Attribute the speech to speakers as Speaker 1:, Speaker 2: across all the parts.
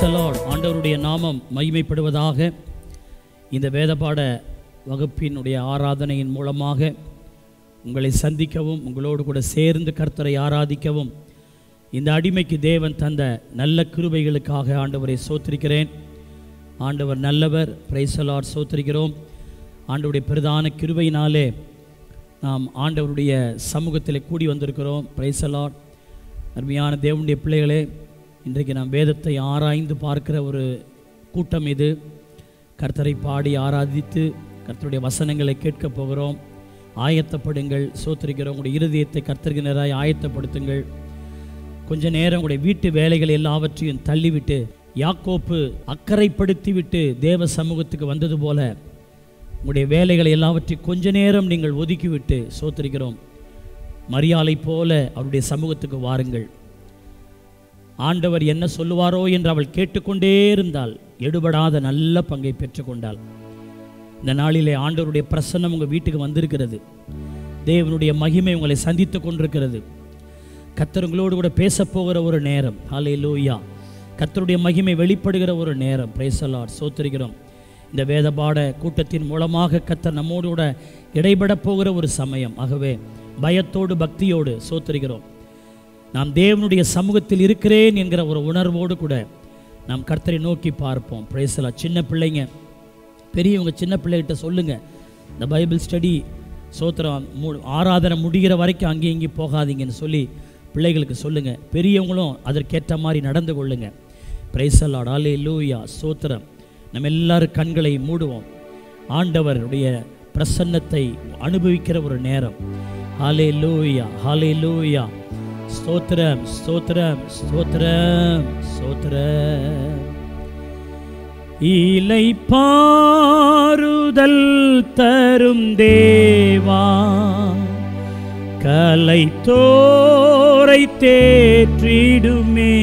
Speaker 1: பிரைசலாட் ஆண்டவருடைய நாமம் மகிமைப்படுவதாக இந்த வேதபாட வகுப்பினுடைய ஆராதனையின் மூலமாக உங்களை சந்திக்கவும் உங்களோடு கூட சேர்ந்து கர்த்தரை ஆராதிக்கவும் இந்த அடிமைக்கு தேவன் தந்த நல்ல கிருபைகளுக்காக ஆண்டவரை சோத்திருக்கிறேன் ஆண்டவர் நல்லவர் பிரைசலாட் சோத்திருக்கிறோம் ஆண்டவருடைய பிரதான கிருபையினாலே நாம் ஆண்டவருடைய சமூகத்தில் கூடி வந்திருக்கிறோம் பிரைசலாட் அருமையான தேவனுடைய பிள்ளைகளே இன்றைக்கு நாம் வேதத்தை ஆராய்ந்து பார்க்கிற ஒரு கூட்டம் இது கர்த்தரை பாடி ஆராதித்து கர்த்தருடைய வசனங்களை கேட்கப் போகிறோம் ஆயத்தப்படுங்கள் சோத்திருக்கிறோம் உங்களுடைய இருதயத்தை கர்த்தருக்கு நேராய் ஆயத்தப்படுத்துங்கள் கொஞ்ச நேரம் உங்களுடைய வீட்டு வேலைகள் எல்லாவற்றையும் தள்ளிவிட்டு யாக்கோப்பு அக்கறைப்படுத்திவிட்டு தேவ சமூகத்துக்கு வந்தது போல உங்களுடைய வேலைகளை எல்லாவற்றையும் கொஞ்ச நேரம் நீங்கள் ஒதுக்கிவிட்டு சோத்திருக்கிறோம் மரியாதை போல அவருடைய சமூகத்துக்கு வாருங்கள் ஆண்டவர் என்ன சொல்லுவாரோ என்று அவள் கேட்டுக்கொண்டே இருந்தால் எடுபடாத நல்ல பங்கை பெற்றுக்கொண்டாள் இந்த நாளிலே ஆண்டவருடைய பிரசன்னம் உங்கள் வீட்டுக்கு வந்திருக்கிறது தேவனுடைய மகிமை உங்களை சந்தித்து கொண்டிருக்கிறது கர்த்தர் உங்களோடு கூட பேசப் போகிற ஒரு நேரம் ஹாலே லூயா கர்த்தருடைய மகிமை வெளிப்படுகிற ஒரு நேரம் பிரேசலாட் சோத்திருக்கிறோம் இந்த வேதபாட கூட்டத்தின் மூலமாக கர்த்தர் நம்மோடு கூட இடைபட போகிற ஒரு சமயம் ஆகவே பயத்தோடு பக்தியோடு சோத்திருக்கிறோம் நாம் தேவனுடைய சமூகத்தில் இருக்கிறேன் என்கிற ஒரு உணர்வோடு கூட நாம் கர்த்தரை நோக்கி பார்ப்போம் பிரேசலா சின்ன பிள்ளைங்க பெரியவங்க சின்ன பிள்ளைகிட்ட சொல்லுங்க இந்த பைபிள் ஸ்டடி சோத்திரம் மு ஆராதனை முடிகிற வரைக்கும் அங்கேயும் இங்கேயும் போகாதீங்கன்னு சொல்லி பிள்ளைகளுக்கு சொல்லுங்க பெரியவங்களும் அதற்கேற்ற மாதிரி நடந்து கொள்ளுங்க பிரைசலாட் ஆலே லூயா சோத்திரம் நம்ம எல்லாரும் கண்களை மூடுவோம் ஆண்டவருடைய பிரசன்னத்தை அனுபவிக்கிற ஒரு நேரம் ஹாலே லூயா ஹாலே லூயா ஸ்தோத்திரம் ஸ்தோத்திரம் ஸ்தோத்திரம் ஸ்தோத்திரம் இலை பாருதல் தரும் தேவா கலை தோரை தேற்றிடுமே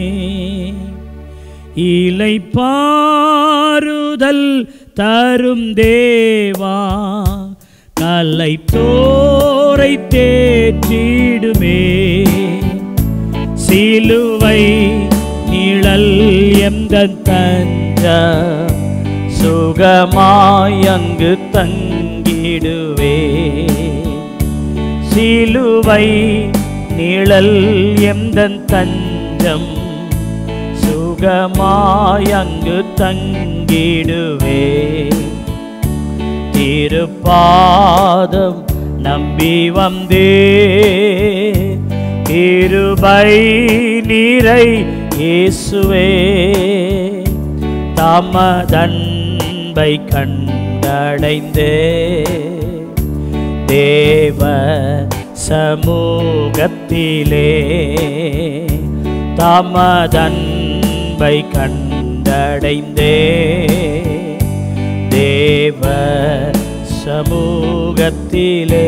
Speaker 1: இலை பாருதல் தரும் தேவா கலை தோரை தேற்றிடுமே சிலுவை நிழல் எந்த தஞ்ச சுகமாயங்கு தங்கிடுவே சிலுவை நிழல் எந்த தஞ்சம் சுகமாயங்கு தங்கிடுவே திருப்பாதம் நம்பி வந்தே கிருபை நீரை இயேசுவே தமதன்பை கண்டடைந்தே தேவ சமூகத்திலே தமதன்பை கண்டடைந்தே தேவ சமூகத்திலே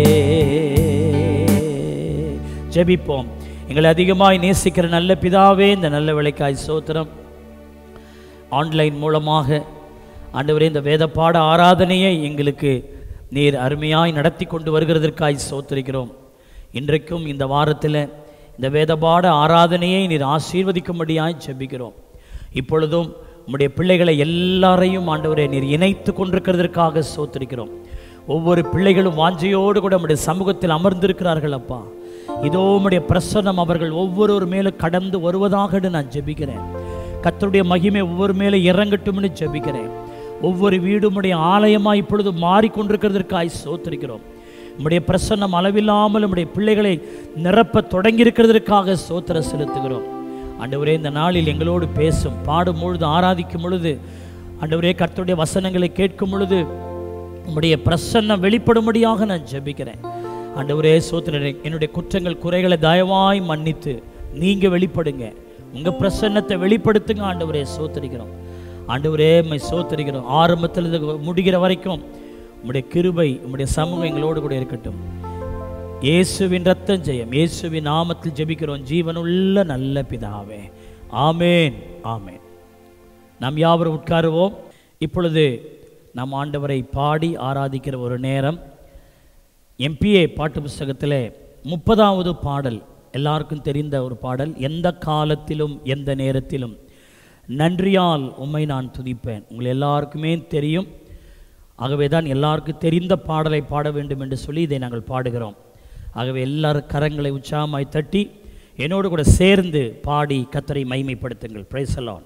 Speaker 1: ஜெபிப்போம் எங்களை அதிகமாய் நேசிக்கிற நல்ல பிதாவே இந்த நல்ல விளைக்காய் சோத்திரம் ஆன்லைன் மூலமாக ஆண்டவரே இந்த வேதப்பாட ஆராதனையை எங்களுக்கு நீர் அருமையாய் நடத்தி கொண்டு வருகிறதற்காய் சோத்திருக்கிறோம் இன்றைக்கும் இந்த வாரத்தில் இந்த வேதபாட ஆராதனையை நீர் ஆசீர்வதிக்கும்படியாய் ஜெபிக்கிறோம் இப்பொழுதும் உம்முடைய பிள்ளைகளை எல்லாரையும் ஆண்டவரே நீர் இணைத்து கொண்டிருக்கிறதற்காக சோத்திருக்கிறோம் ஒவ்வொரு பிள்ளைகளும் வாஞ்சையோடு கூட நம்முடைய சமூகத்தில் அமர்ந்திருக்கிறார்கள் அப்பா இதோ உம்முடைய பிரசன்னம் அவர்கள் ஒவ்வொருவர் மேலும் கடந்து வருவதாக நான் ஜெபிக்கிறேன் கர்த்தருடைய மகிமை ஒவ்வொரு மேலே இறங்கட்டும்னு ஜெபிக்கிறேன் ஒவ்வொரு வீடும் உடைய ஆலயமாக இப்பொழுது மாறிக்கொண்டிருக்கிறதற்காய் சோத்திருக்கிறோம் உம்முடைய பிரசன்னம் அளவில்லாமல் உம்முடைய பிள்ளைகளை நிரப்ப தொடங்கியிருக்கிறதற்காக சோத்திர செலுத்துகிறோம் ஆண்டவரே இந்த நாளில் எங்களோடு பேசும் பாடும் பொழுது ஆராதிக்கும் பொழுது ஆண்டவரே கர்த்தருடைய வசனங்களை கேட்கும் பொழுது உம்முடைய பிரசன்னம் வெளிப்படும்படியாக நான் ஜெபிக்கிறேன் ஆண்டவரே சோத்திரனே என்னுடைய குற்றங்கள் குறைகளை தயவாய் மன்னித்து நீங்க வெளிப்படுங்க உங்க பிரசன்னத்தை வெளிப்படுத்துங்க ஆண்டவரே சோத்தரிக்கிறோம் ஆண்டவரே மை சோத்தரிக்கிறோம் ஆரம்பத்தில் இது முடிகிற வரைக்கும் உம்முடைய கிருபை உம்முடைய சமூகம் எங்களோடு கூட இருக்கட்டும் இயேசுவின் ரத்தம் ஜெயம் இயேசுவின் நாமத்தில் ஜெபிக்கிறோம் ஜீவனுள்ள நல்ல பிதாவே ஆமேன் ஆமேன் நாம் யாவரும் உட்காருவோம் இப்பொழுது நாம் ஆண்டவரை பாடி ஆராதிக்கிற ஒரு நேரம் எம்பிஏ பாட்டு புஸ்தகத்தில் முப்பதாவது பாடல் எல்லாருக்கும் தெரிந்த ஒரு பாடல் எந்த காலத்திலும் எந்த நேரத்திலும் நன்றியால் உம்மை நான் துதிப்பேன் உங்கள் எல்லாருக்குமே தெரியும் ஆகவே தான் எல்லாருக்கும் தெரிந்த பாடலை பாட வேண்டும் என்று சொல்லி இதை நாங்கள் பாடுகிறோம் ஆகவே எல்லாரும் கரங்களை உற்சாகமாய் தட்டி என்னோடு கூட சேர்ந்து பாடி கத்தரை மைமைப்படுத்துங்கள் பிரைசலான்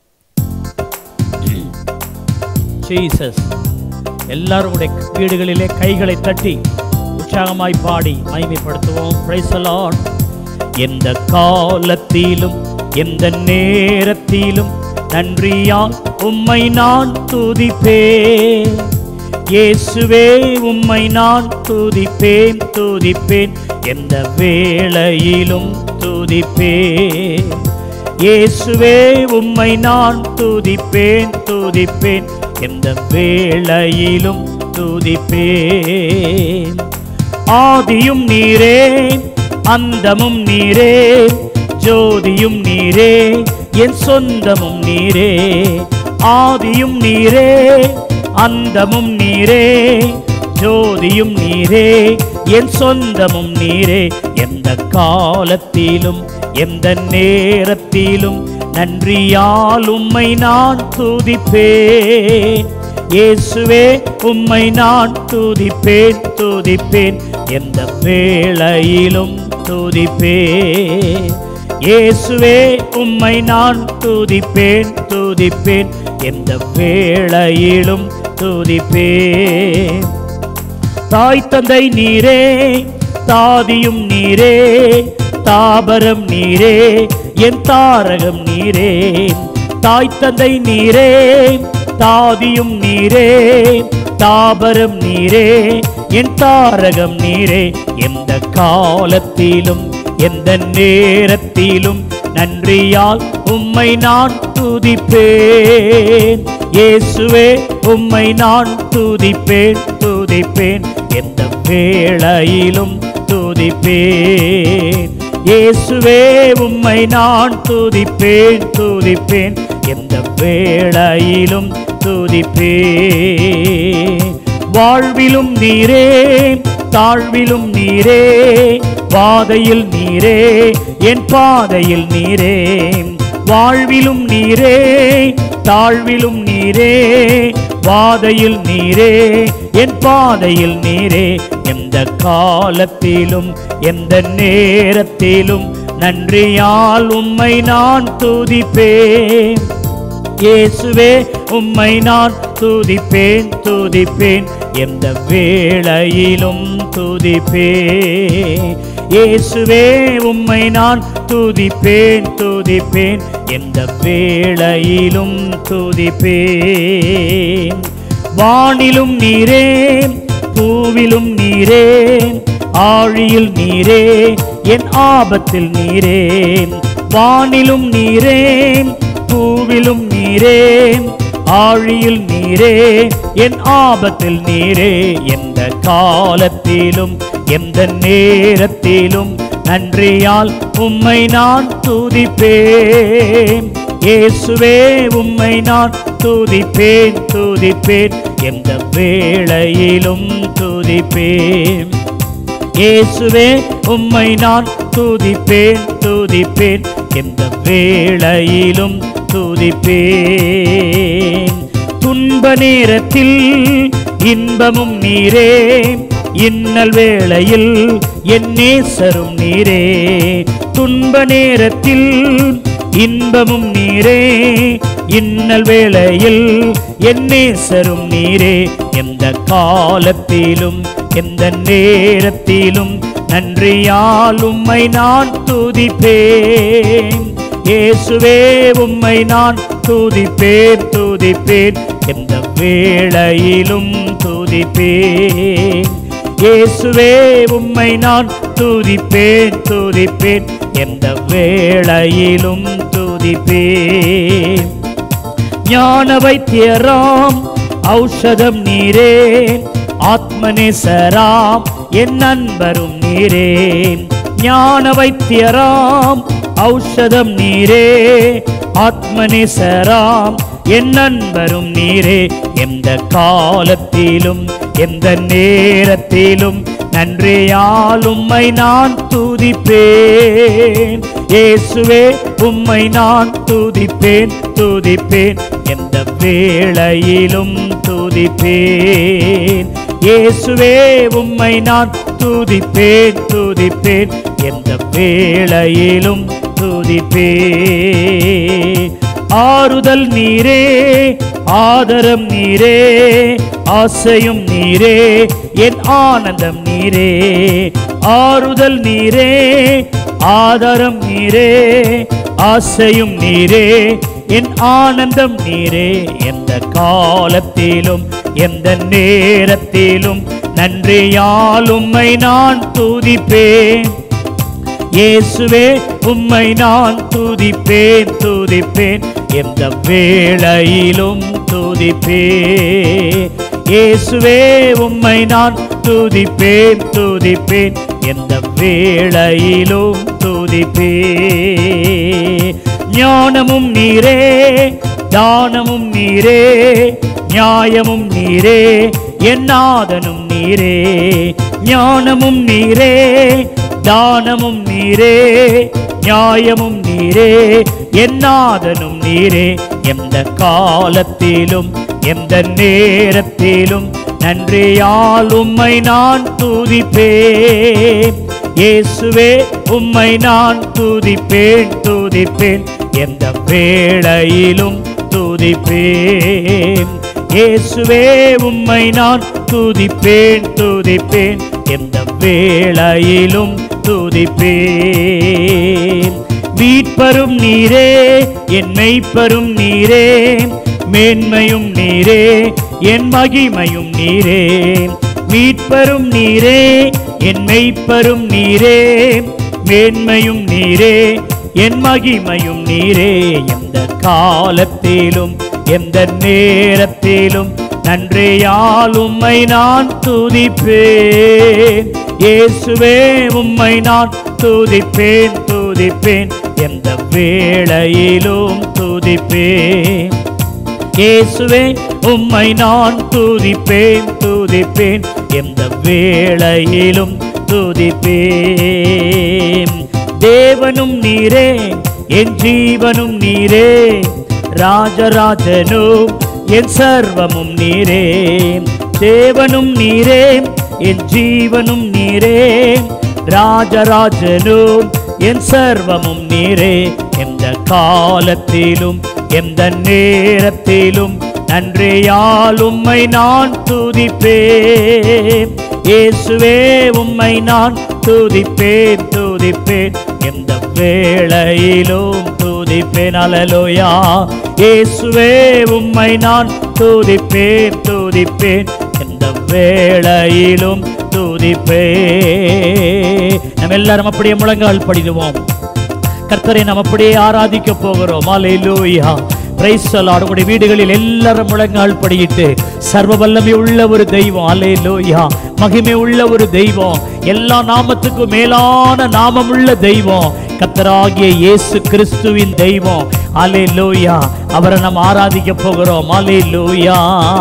Speaker 1: ஜீசஸ் எல்லாருடைய வீடுகளிலே கைகளை தட்டி உற்சாகமாய் பாடி மைமைப்படுத்துவோம் பிரைசலான் எந்த காலத்திலும் எந்த நேரத்திலும் நன்றியால் உம்மை நான் துதிப்பேன் இயேசுவே உம்மை நான் துதிப்பேன் துதிப்பேன் எந்த வேளையிலும் துதிப்பேன் இயேசுவே உம்மை நான் துதிப்பேன் துதிப்பேன் எந்த வேளையிலும் துதிப்பேன் ஆதியும் நீரே அந்தமும் நீரே ஜோதியும் நீரே என் சொந்தமும் நீரே ஆதியும் நீரே அந்தமும் நீரே ஜோதியும் நீரே என் சொந்தமும் நீரே எந்த காலத்திலும் எந்த நேரத்திலும் நன்றியால் உம்மை நான் துதிப்பேன் இயேசுவே உம்மை நான் துதிப்பேன் துதிப்பேன் எந்த வேளையிலும் துதிப்பேன் இயேசுவே உம்மை நான் துதிப்பேன் துதிப்பேன் எந்த வேளையிலும் துதிப்பேன் தாய் தந்தை நீரே தாதியும் நீரே தாபரம் நீரே என் தாரகம் நீரே தாய் தந்தை நீரே தாதியும் நீரே தாபரம் நீரே என் தாரகம் நீரே எந்த காலத்திலும் எந்த நேரத்திலும் நன்றியால் உம்மை நான் துதிப்பேன் இயேசுவே உம்மை நான் துதிப்பேன் துதிப்பேன் எந்த வேளையிலும் துதிப்பேன் இயேசுவே உம்மை நான் துதிப்பேன் துதிப்பேன் எந்த வேளையிலும் துதிப்பேன் வாழ்விலும் நீரே தாழ்விலும் நீரே பாதையில் நீரே என் பாதையில் நீரே வாழ்விலும் நீரே தாழ்விலும் நீரே பாதையில் நீரே என் பாதையில் நீரே எந்த காலத்திலும் எந்த நேரத்திலும் நன்றியால் உம்மை நான் துதிப்பேன் இயேசுவே உம்மை நான் துதிப்பேன் துதிப்பேன் எந்த வேளையிலும் துதிப்பேன் இயேசுவே உம்மை நான் துதிப்பேன் துதிப்பேன் எந்த வேளையிலும் துதிப்பேன் வானிலும் நீரே பூவிலும் நீரே ஆழியில் நீரே என் ஆபத்தில் நீரே வானிலும் நீரே பூவிலும் நீரே ஆழியில் நீரே என் ஆபத்தில் நீரே எந்த காலத்திலும் எந்த நேரத்திலும் நன்றியால் உம்மை நான் துதிப்பேன் இயேசுவே உம்மை நான் துதிப்பேன் துதிப்பேன் எந்த வேளையிலும் துதிப்பேன் இயேசுவே உம்மை நான் துதிப்பேன் துதிப்பேன் எந்த வேளையிலும் துதிப்பேன் துன்ப நேரத்தில் இன்பமும் நீரே இன்னல் வேளையில் என் நேசரும் நீரே துன்ப நேரத்தில் இன்பமும் நீரே இன்னல் வேளையில் என் நேசரும் நீரே எந்த காலத்திலும் எந்த நேரத்திலும் நன்றியால் உம்மை நான் துதிப்பேன் இயேசுவே உம்மை நான் துதிப்பேன் துதிப்பேன் எந்த வேளையிலும் துதிப்பேன் இயேசுவே உம்மை நான் துதிப்பேன் துதிப்பேன் எந்த வேளையிலும் துதிப்பேன் ஞான வைத்தியராம் ஔஷதம் நீரே ஆத்மநேசராம் என் நண்பரும் நீரே ஞான வைத்தியராம் ஔஷதம் நீரே ஆத்மநேசராம் என் நண்பரும் நீரே எந்த காலத்திலும் எந்த நேரத்திலும் நன்றியால் உம்மை நான் துதிப்பேன் இயேசுவே உம்மை நான் துதிப்பேன் துதிப்பேன் எந்த வேளையிலும் துதிப்பேன் இயேசுவே உம்மை நான் துதிப்பேன் துதிப்பேன் எந்த வேளையிலும் துதிப்பேன் ஆறுதல் நீரே ஆதரம் நீரே ஆசையும் நீரே என் ஆனந்தம் நீரே ஆறுதல் நீரே ஆதாரம் நீரே ஆசையும் நீரே என் ஆனந்தம் நீரே எந்த காலத்திலும் எந்த நேரத்திலும் நன்றியால் உம்மை நான் துதிப்பேன் இயேசுவே உம்மை நான் துதிப்பேன் துதிப்பேன் எந்த வேளையிலும் துதிப்பேன் இயேசுவே உம்மை நான் துதிப்பேன் துதிப்பேன் எந்த வேளையிலும் துதிப்பேன் ஞானமும் நீரே தானமும் நீரே நியாயமும் நீரே என் நாதனும் நீரே ஞானமும் நீரே தானமும் நீரே நியாயமும் நீரே என் நாதனும் நீரே எந்த காலத்திலும் எந்த நேரத்திலும் நன்றியால் உம்மை நான் துதிப்பேன் இயேசுவே உம்மை நான் துதிப்பேன் துதிப்பேன் எந்த வேளையிலும் துதிப்பேன் இயேசுவே உம்மை நான் துதிப்பேன் துதிப்பேன் எந்த வேளையிலும் துதிப்பேன் மீட்பரும் நீரே என் மெய்ப்பரும் நீரே மேன்மையும் நீரே என் மகிமையும் நீரே மீட்பரும் நீரே என் மெய்ப்பரும் நீரே மேன்மையும் நீரே என் மகிமையும் நீரே எந்த காலத்திலும் எந்த நேரத்திலும் நன்றியால் உம்மை நான் துதிப்பேன் இயேசுவே உம்மை நான் துதிப்பேன் துதிப்பேன் எந்த வேளையிலும் துதிப்பேன் இயேசுவே உம்மை நான் துதிப்பேன் துதிப்பேன் எந்த வேளையிலும் துதிப்பேன் தேவனும் நீரே என் ஜீவனும் நீரே ராஜராஜனும் என் சர்வமும் நீரே தேவனும் நீரே என் ஜீவனும் நீரே ராஜராஜனும் என் சர்வமும் நீரே எந்த காலத்திலும் எந்த நேரத்திலும் நன்றியால் உம்மை நான் துதிப்பேன் இயேசுவே உம்மை நான் துதிப்பேன் துதிப்பேன் எந்த வேளையிலும் துதிப்பேன் அலலோயா இயேசுவே உம்மை நான் துதிப்பேன் துதிப்பேன் எந்த வேளையிலும் துதிப்பேன் நம்ம எல்லாரும் அப்படியே முழங்கால் படிடுவோம் கர்த்தரை நாம் அப்படியே ஆராதிக்க போகிறோம் அலையிலூயா பிரைசலாட் உங்களுடைய வீடுகளில் எல்லாரும் முழங்கால் படியிட்டு சர்வ வல்லமை உள்ள ஒரு தெய்வம் அலையிலூயா மகிமை உள்ள ஒரு தெய்வம் எல்லா நாமத்துக்கும் மேலான நாமம் உள்ள தெய்வம் கர்த்தராகிய இயேசு கிறிஸ்துவின் தெய்வம் அலையிலூயா அவரை நாம் ஆராதிக்க போகிறோம் அலையிலூயா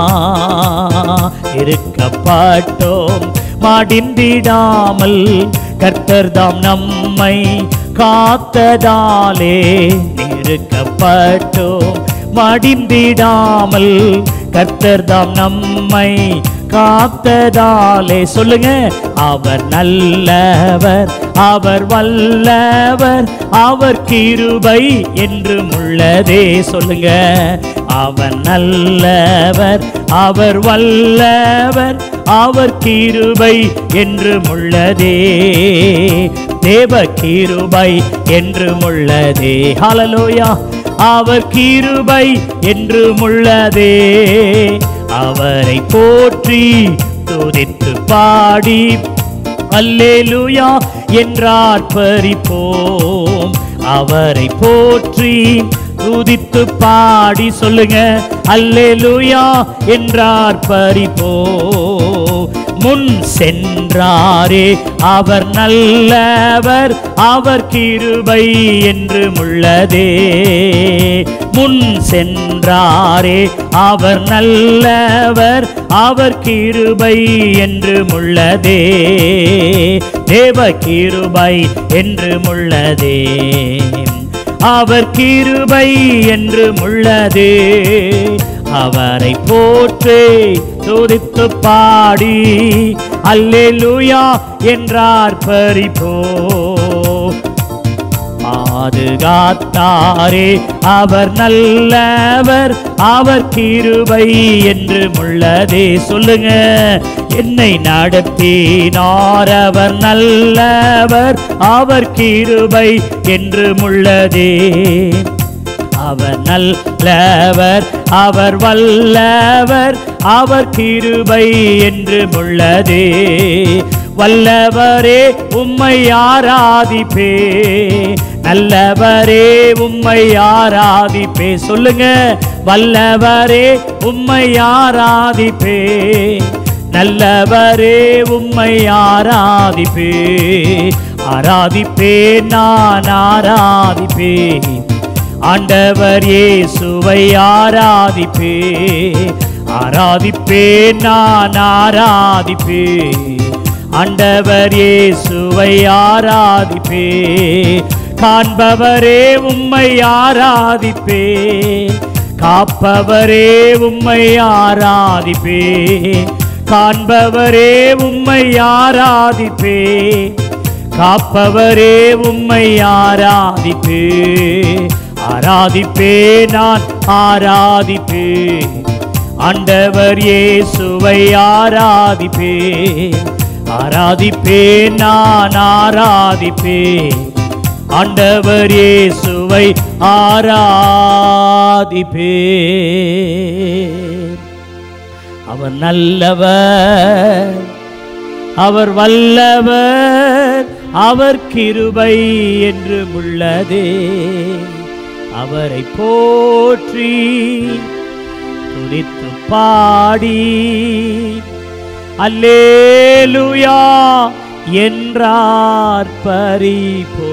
Speaker 1: இருக்கப்பட்டோம் மடிந்திடாமல் கர்த்தர் தாம் நம்மை காத்ததாலே நெருக்கப்பட்டோம் மடிந்திடாமல் கர்த்தர் தாம் நம்மை காத்ததாலே சொல்லுங்க அவர் நல்லவர் அவர் வல்லவர் அவர் கிருபை என்றும் உள்ளதே சொல்லுங்க அவர் நல்லவர் அவர் வல்லவர் அவர் கிருபை என்றும் உள்ளதே தேவ கிருபை என்றும் உள்ளதே ஹalleluya அவர் கிருபை என்றும் உள்ளதே அவரை போற்றி துதித்து பாடி அல்லேலூயா என்றார் பறிப்போம் அவரை போற்றி துதித்து பாடி சொல்லுங்க அல்லேலூயா என்றார் பறிப்போம் முன் சென்றாரே அவர் நல்லவர் அவர் கிருபை என்று உள்ளதே முன் சென்றாரே அவர் நல்லவர் அவர் கிருபை என்று உள்ளதே தேவ கிருபை என்று உள்ளதே அவர் கிருபை என்று உள்ளதே அவரை போற்றி துதித்து பாடி அல்லேலூயா என்றார் பரிபோ பாதுகாத்தாரே அவர் நல்லவர் அவர் கிருபை என்று உள்ளதே சொல்லுங்க என்னை நடத்தினார் அவர் நல்லவர் அவர் கிருபை என்று உள்ளதே அவர் நல்லவர் அவர் வல்லவர் அவர் கிருபை என்று உள்ளதே வல்லவரே உம்மை ஆராதிப்பே நல்லவரே உம்மை ஆராதிப்பே சொல்லுங்க வல்லவரே உம்மை ஆராதிப்பே நல்லவரே உம்மை ஆராதிப்பே ஆராதிப்பே நான் ஆராதிப்பே ஆண்டவர் இயேசுவை ஆராதிப்பே ஆராதிப்பே நான் ஆராதிப்பே ஆண்டவர் இயேசுவை ஆராதிப்பே காண்பவரே உம்மை ஆராதிப்பே காப்பவரே உம்மை ஆராதிப்பே காண்பவரே உம்மை ஆராதிப்பே காப்பவரே உம்மை ஆராதிப்பே ஆராதிப்பே நான் ஆராதிப்பே ஆண்டவர் இயேசுவை ஆராதிப்பே ஆராதிப்பே நான் ஆராதிப்பே ஆண்டவர் இயேசுவை ஆராதிப்பே அவர் நல்லவர் அவர் வல்லவர் அவர் கிருபை என்று உள்ளதே அவரை போற்றி துதித்து பாடி அல்லேலுயா என்றார் பரிபோ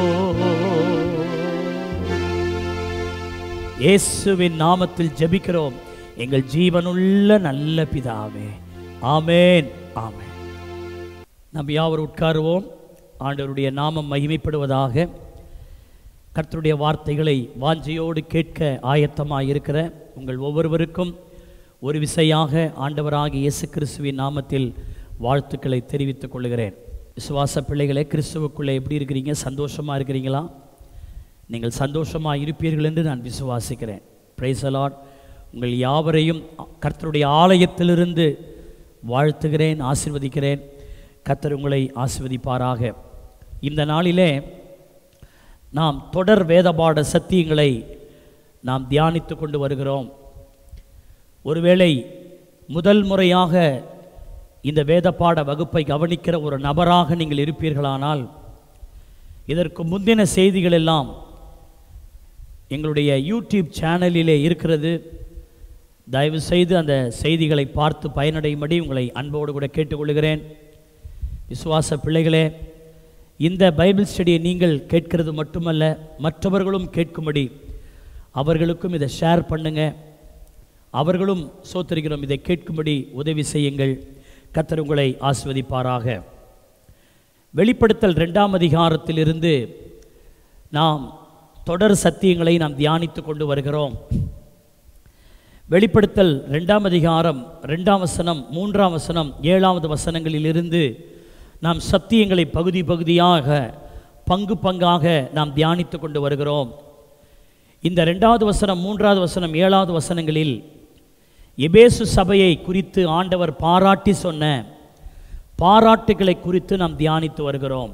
Speaker 1: இயேசுவின் நாமத்தில் ஜெபிக்கிறோம் எங்கள் ஜீவனுள்ள நல்ல பிதாவே ஆமேன் ஆமேன் நம் யாவர் உட்காருவோம் ஆண்டவருடைய நாமம் மகிமைப்படுவதாக கர்த்தருடைய வார்த்தைகளை வாஞ்சையோடு கேட்க ஆயத்தமாக இருக்கிற உங்கள் ஒவ்வொருவருக்கும் ஒரு விசையாக ஆண்டவராகிய இயேசு கிறிஸ்துவின் நாமத்தில் வாழ்த்துக்களை தெரிவித்துக் கொள்கிறேன் விசுவாச பிள்ளைகளே கிறிஸ்துவுக்குள்ளே எப்படி இருக்கிறீங்க சந்தோஷமாக இருக்கிறீங்களா நீங்கள் சந்தோஷமாக இருப்பீர்கள் என்று நான் விசுவாசிக்கிறேன் பிரைசலாட் உங்கள் யாவரையும் கர்த்தருடைய ஆலயத்திலிருந்து வாழ்த்துகிறேன் ஆசிர்வதிக்கிறேன் கர்த்தர் உங்களை ஆசிர்வதிப்பாராக இந்த நாளிலே நாம் தொடர் வேதபாட சத்தியங்களை நாம் தியானித்து கொண்டு வருகிறோம் ஒருவேளை முதல் முறையாக இந்த வேதப்பாட வகுப்பை கவனிக்கிற ஒரு நபராக நீங்கள் இருப்பீர்களானால் இதற்கு முந்தின செய்திகள் எல்லாம் எங்களுடைய யூடியூப் சேனலிலே இருக்கிறது தயவு செய்து அந்த செய்திகளை பார்த்து பயனடையும்படி உங்களை அன்போடு கூட கேட்டுக்கொள்கிறேன் விசுவாச பிள்ளைகளே இந்த பைபிள் ஸ்டடியை நீங்கள் கேட்கிறது மட்டுமல்ல மற்றவர்களும் கேட்கும்படி அவர்களுக்கும் இதை ஷேர் பண்ணுங்க அவர்களும் சோத்தரிக்கிறோம் இதை கேட்கும்படி உதவி செய்யுங்கள் கத்தர் உங்களை ஆஸ்வதிப்பாராக வெளிப்படுத்தல் ரெண்டாம் அதிகாரத்திலிருந்து நாம் தொடர் சத்தியங்களை நாம் தியானித்து கொண்டு வருகிறோம் வெளிப்படுத்தல் ரெண்டாம் அதிகாரம் ரெண்டாம் வசனம் மூன்றாம் வசனம் ஏழாவது வசனங்களிலிருந்து நாம் சத்தியங்களை பகுதி பகுதியாக பங்கு பங்காக நாம் தியானித்து கொண்டு வருகிறோம் இந்த ரெண்டாவது வசனம் மூன்றாவது வசனம் ஏழாவது வசனங்களில் எபேசு சபையை குறித்து ஆண்டவர் பாராட்டி சொன்ன பாராட்டுகளை குறித்து நாம் தியானித்து வருகிறோம்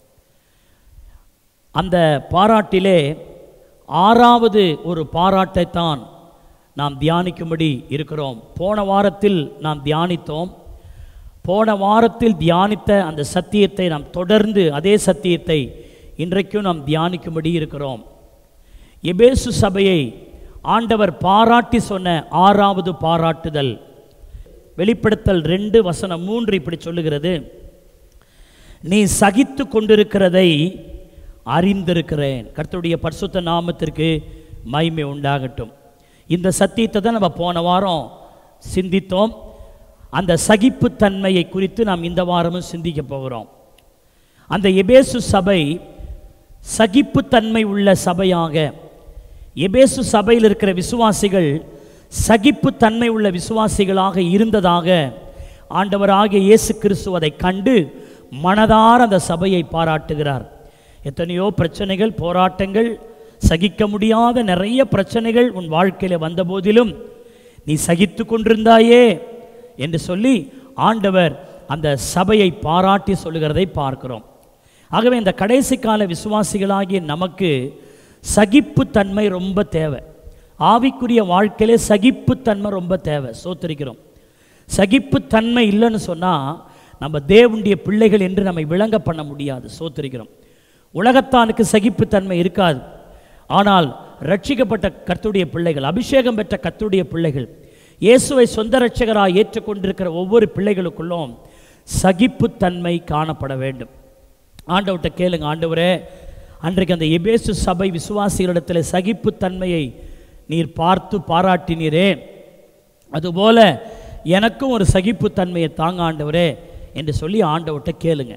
Speaker 1: அந்த பாராட்டிலே ஆறாவது ஒரு பாராட்டைத்தான் நாம் தியானிக்கும்படி இருக்கிறோம் போன வாரத்தில் நாம் தியானித்தோம் போன வாரத்தில் தியானித்த அந்த சத்தியத்தை நாம் தொடர்ந்து அதே சத்தியத்தை இன்றைக்கும் நாம் தியானிக்கும்படி இருக்கிறோம் எபேசு சபையை ஆண்டவர் பாராட்டி சொன்ன ஆறாவது பாராட்டுதல் வெளிப்படுத்தல் ரெண்டு வசனம் மூன்று இப்படி சொல்லுகிறது நீ சகித்து கொண்டிருக்கிறதை அறிந்திருக்கிறேன் கர்த்தருடைய பரிசுத்த நாமத்திற்கு மகிமை உண்டாகட்டும் இந்த சத்தியத்தை தான் நம்ம போன வாரம் சிந்தித்தோம் அந்த சகிப்புத்தன்மையை குறித்து நாம் இந்த வாரமும் சிந்திக்க போகிறோம் அந்த எபேசு சபை சகிப்புத்தன்மை உள்ள சபையாக எபேசு சபையில் இருக்கிற விசுவாசிகள் சகிப்புத்தன்மை உள்ள விசுவாசிகளாக இருந்ததாக ஆண்டவராகிய இயேசு கிறிஸ்து அதை கண்டு மனதார அந்த சபையை பாராட்டுகிறார் எத்தனையோ பிரச்சனைகள் போராட்டங்கள் சகிக்க முடியாத நிறைய பிரச்சனைகள் உன் வாழ்க்கையில் வந்தபோதிலும் நீ சகித்து கொண்டிருந்தாயே என்று சொல்லி ஆண்டவர் அந்த சபையை பாராட்டி சொல்லுகிறதை பார்க்கிறோம் ஆகவே இந்த கடைசி கால விசுவாசிகளாகிய நமக்கு சகிப்புத்தன்மை ரொம்ப தேவை ஆவிக்குரிய வாழ்க்கையிலே சகிப்புத்தன்மை ரொம்ப தேவை சோத்தரிக்கிறோம் சகிப்புத்தன்மை இல்லைன்னு சொன்னால் நம்ம தேவனுடைய பிள்ளைகள் என்று நம்மை விளங்க பண்ண முடியாது சோத்தரிக்கிறோம் உலகத்தானுக்கு சகிப்புத்தன்மை இருக்காது ஆனால் ரட்சிக்கப்பட்ட கர்த்துடைய பிள்ளைகள் அபிஷேகம் பெற்ற கர்த்துடைய பிள்ளைகள் இயேசுவை சொந்த ரட்சகராக ஏற்றுக்கொண்டிருக்கிற ஒவ்வொரு பிள்ளைகளுக்குள்ளும் சகிப்புத்தன்மை காணப்பட வேண்டும் ஆண்டவர்கிட்ட கேளுங்க ஆண்டவரே அன்றைக்கு அந்த எபேசு சபை விசுவாசிகளிடத்தில் சகிப்புத்தன்மையை நீர் பார்த்து பாராட்டினீரே அதுபோல எனக்கும் ஒரு சகிப்புத்தன்மையை தாங்க ஆண்டவரே என்று சொல்லி ஆண்டவர்கிட்ட கேளுங்க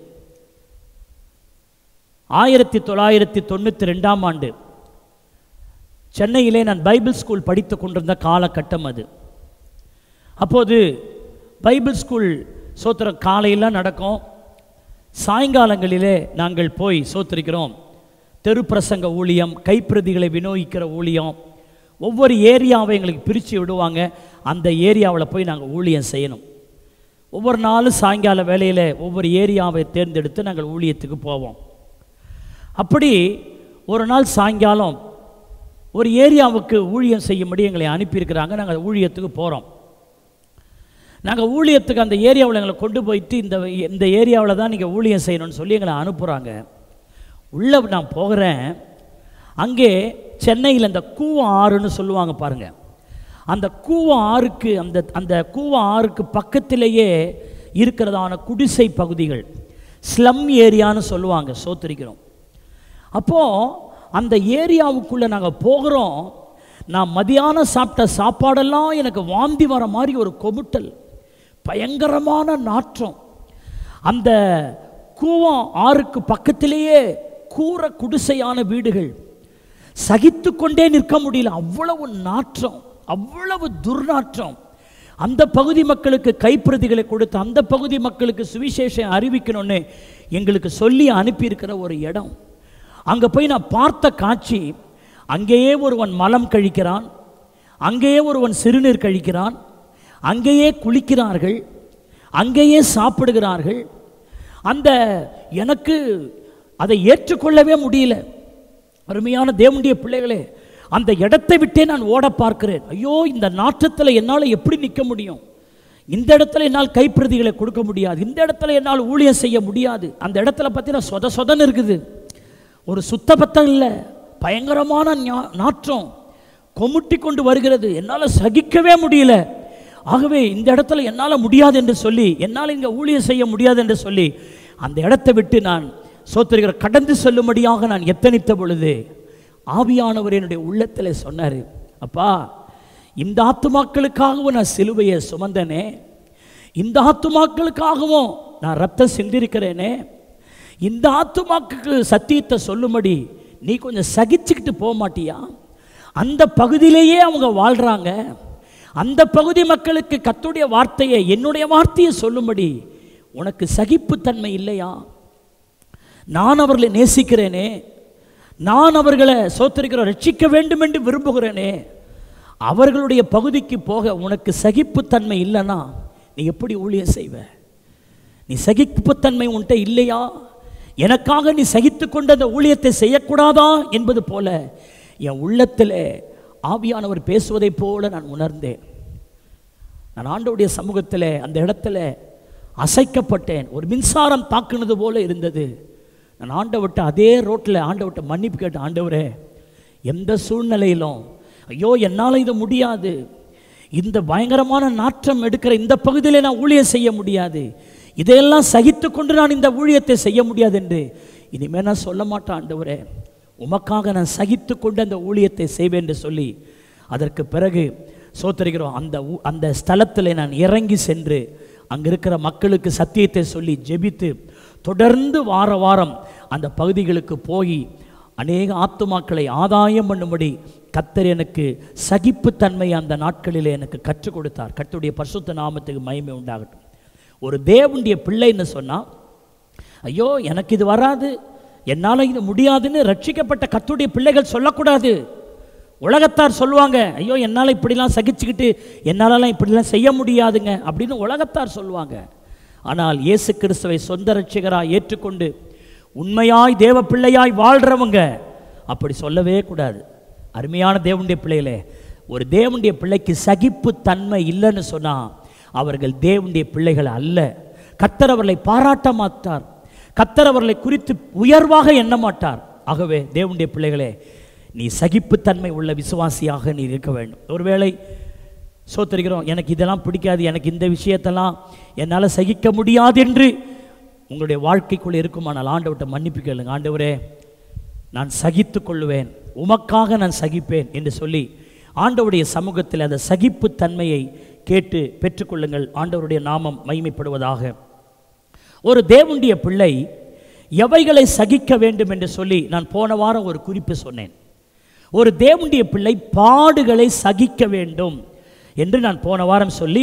Speaker 1: ஆயிரத்தி தொள்ளாயிரத்தி தொண்ணூற்றி ரெண்டாம் ஆண்டு சென்னையிலே நான் பைபிள் ஸ்கூல் படித்து கொண்டிருந்த காலகட்டம் அது அப்போது பைபிள் ஸ்கூல் சோத்திரம் காலையில் நடக்கும் சாயங்காலங்களிலே நாங்கள் போய் சோத்திருக்கிறோம் தெரு பிரசங்க ஊழியம் கைப்பிரதிகளை விநியோகிக்கிற ஊழியம் ஒவ்வொரு ஏரியாவை எங்களுக்கு பிரித்து விடுவாங்க அந்த ஏரியாவில் போய் நாங்கள் ஊழியம் செய்யணும் ஒவ்வொரு நாளும் சாயங்கால வேளையில் ஒவ்வொரு ஏரியாவை தேர்ந்தெடுத்து நாங்கள் ஊழியத்துக்கு போவோம் அப்படி ஒரு நாள் சாயங்காலம் ஒரு ஏரியாவுக்கு ஊழியம் செய்யும்படி எங்களை அனுப்பியிருக்கிறாங்க நாங்கள் ஊழியத்துக்கு போகிறோம் நாங்கள் ஊழியத்துக்கு அந்த ஏரியாவில் எங்களை கொண்டு போயிட்டு இந்த இந்த ஏரியாவில் தான் நீங்கள் ஊழியம் செய்யணும்னு சொல்லி எங்களை அனுப்புகிறாங்க உள்ளே நான் போகிறேன் அங்கே சென்னையில் இந்த கூவம் ஆறுன்னு சொல்லுவாங்க பாருங்கள் அந்த கூவம் ஆறுக்கு அந்த அந்த கூவம் ஆறுக்கு பக்கத்திலேயே இருக்கிறதான குடிசை பகுதிகள் ஸ்லம் ஏரியான்னு சொல்லுவாங்க சோத்திரிக்கிறோம் அப்போது அந்த ஏரியாவுக்குள்ளே நாங்கள் போகிறோம் நான் மதியானம் சாப்பிட்ட சாப்பாடெல்லாம் எனக்கு வாந்தி வர மாதிரி ஒரு கொமுட்டல் பயங்கரமான நாற்றம் அந்த கூவம் ஆறுக்கு பக்கத்திலேயே கூற குடிசையான வீடுகள் சகித்து கொண்டே நிற்க முடியல அவ்வளவு நாற்றம் அவ்வளவு துர்நாற்றம் அந்த பகுதி மக்களுக்கு கைப்பிரதிகளை கொடுத்து அந்த பகுதி மக்களுக்கு சுவிசேஷம் அறிவிக்கணும்னு எங்களுக்கு சொல்லி அனுப்பியிருக்கிற ஒரு இடம் அங்கே போய் நான் பார்த்த காட்சி அங்கேயே ஒருவன் மலம் கழிக்கிறான் அங்கேயே ஒருவன் சிறுநீர் கழிக்கிறான் அங்கேயே குளிக்கிறார்கள் அங்கேயே சாப்பிடுகிறார்கள் அந்த எனக்கு அதை ஏற்றுக்கொள்ளவே முடியல அருமையான தேவனுடைய பிள்ளைகளே அந்த இடத்தை விட்டே நான் ஓட பார்க்கிறேன் ஐயோ இந்த நாற்றத்தில் என்னால் எப்படி நிற்க முடியும் இந்த இடத்துல என்னால் கைப்பிரதிகளை கொடுக்க முடியாது இந்த இடத்துல என்னால் ஊழியம் செய்ய முடியாது அந்த இடத்துல பார்த்தீங்கன்னா சொத சொதன்னு இருக்குது ஒரு சுத்தபத்தம் இல்லை பயங்கரமான ஞா- நாற்றம் கொமுட்டி கொண்டு வருகிறது என்னால் சகிக்கவே முடியல ஆகவே இந்த இடத்துல என்னால் முடியாது என்று சொல்லி என்னால் இங்கே ஊழியம் செய்ய முடியாது என்று சொல்லி அந்த இடத்தை விட்டு நான் சோத்திருக்கிற கடந்து செல்லும்படியாக நான் எத்தனித்த பொழுது ஆவியானவர் என்னுடைய உள்ளத்தில் சொன்னார் அப்பா இந்த ஆத்துமாக்களுக்காகவும் நான் சிலுவையை சுமந்தனே இந்த ஆத்துமாக்களுக்காகவும் நான் ரத்தம் சிந்திருக்கிறேனே இந்த ஆத்துமாக்கு சத்தியத்தை சொல்லும்படி நீ கொஞ்சம் சகிச்சுக்கிட்டு போக மாட்டியா அந்த பகுதியிலேயே அவங்க வாழ்கிறாங்க அந்த பகுதி மக்களுக்கு கத்துடைய வார்த்தையை என்னுடைய வார்த்தையை சொல்லும்படி உனக்கு சகிப்புத்தன்மை இல்லையா நான் அவர்களை நேசிக்கிறேனே நான் அவர்களை சோத்தரிக்கிற ரட்சிக்க வேண்டும் என்று விரும்புகிறேனே அவர்களுடைய பகுதிக்கு போக உனக்கு சகிப்புத்தன்மை இல்லைன்னா நீ எப்படி ஊழியம் செய்வ நீ சகிப்புத்தன்மை உன்கிட்ட இல்லையா எனக்காக நீ சகித்து கொண்டு அந்த ஊழியத்தை செய்யக்கூடாதா என்பது போல என் உள்ளத்தில் ஆவியானவர் பேசுவதைப் போல நான் உணர்ந்தேன் நான் ஆண்டவருடைய சமூகத்தில் அந்த இடத்துல அசைக்கப்பட்டேன் ஒரு மின்சாரம் தாக்குனது போல இருந்தது நான் ஆண்டவர்கிட்ட அதே ரோட்டில் ஆண்டவர்கிட்ட மன்னிப்பு கேட்டேன் ஆண்டவரே எந்த சூழ்நிலையிலும் ஐயோ என்னால் இது முடியாது இந்த பயங்கரமான நாற்றம் எடுக்கிற இந்த பகுதியில் நான் ஊழியம் செய்ய முடியாது இதையெல்லாம் சகித்து கொண்டு நான் இந்த ஊழியத்தை செய்ய முடியாது என்று இனிமேல் நான் சொல்ல மாட்டேன் ஆண்டவரே உமக்காக நான் சகித்து கொண்டு அந்த ஊழியத்தை செய்வேன் என்று சொல்லி அதற்கு பிறகு சோத்தரிக்கிறோம் அந்த ஊ- அந்த ஸ்தலத்தில் நான் இறங்கி சென்று அங்கே இருக்கிற மக்களுக்கு சத்தியத்தை சொல்லி ஜெபித்து தொடர்ந்து வார வாரம் அந்த பகுதிகளுக்கு போய் அநேக ஆத்துமாக்களை ஆதாயம் பண்ணும்படி கத்தர் எனக்கு சகிப்புத்தன்மை அந்த நாட்களிலே எனக்கு கற்றுக் கொடுத்தார் கர்த்தருடைய பரிசுத்த நாமத்துக்கு மகிமை உண்டாகட்டும் ஒரு தேவனுடைய பிள்ளைன்னு சொன்னால் ஐயோ எனக்கு இது வராது என்னால் இது முடியாதுன்னு ரட்சிக்கப்பட்ட கர்த்தருடைய பிள்ளைகள் சொல்லக்கூடாது உலகத்தார் சொல்லுவாங்க ஐயோ என்னால் இப்படிலாம் சகிச்சுக்கிட்டு என்னாலலாம் இப்படிலாம் செய்ய முடியாதுங்க அப்படின்னு உலகத்தார் சொல்லுவாங்க ஆனால் இயேசு கிறிஸ்துவை சொந்த ரட்சிகராக ஏற்றுக்கொண்டு உண்மையாய் தேவ பிள்ளையாய் வாழ்கிறவங்க அப்படி சொல்லவே கூடாது அருமையான தேவனுடைய பிள்ளைகளே ஒரு தேவனுடைய பிள்ளைக்கு சகிப்பு தன்மை இல்லைன்னு சொன்னால் அவர்கள் தேவனுடைய பிள்ளைகள் அல்ல கர்த்தர் அவர்களை பாராட்ட மாட்டார் கர்த்தர் அவர்களை குறித்து உயர்வாக எண்ண மாட்டார் ஆகவே தேவனுடைய பிள்ளைகளே நீ சகிப்புத்தன்மை உள்ள விசுவாசியாக நீ இருக்க வேண்டும் ஒருவேளை சோத்தரிக்கிறோம் எனக்கு இதெல்லாம் பிடிக்காது எனக்கு இந்த விஷயத்தெல்லாம் என்னால் சகிக்க முடியாது என்று உங்களுடைய வாழ்க்கைக்குள்ளே இருக்குமானால் ஆண்டவர்கிட்ட மன்னிப்பு கேளுங்க ஆண்டவரே நான் சகித்து கொள்ளுவேன் உமக்காக நான் சகிப்பேன் என்று சொல்லி ஆண்டவருடைய சமூகத்தில் அந்த சகிப்புத் தன்மையை கேட்டு பெற்றுக்கொள்ளுங்கள் ஆண்டவருடைய நாமம் மகிமைப்படுவதாக ஒரு தேவனுடைய பிள்ளை எவைகளை சகிக்க வேண்டும் என்று சொல்லி நான் போன வாரம் ஒரு குறிப்பு சொன்னேன் ஒரு தேவனுடைய பிள்ளை பாடுகளை சகிக்க வேண்டும் என்று நான் போன வாரம் சொல்லி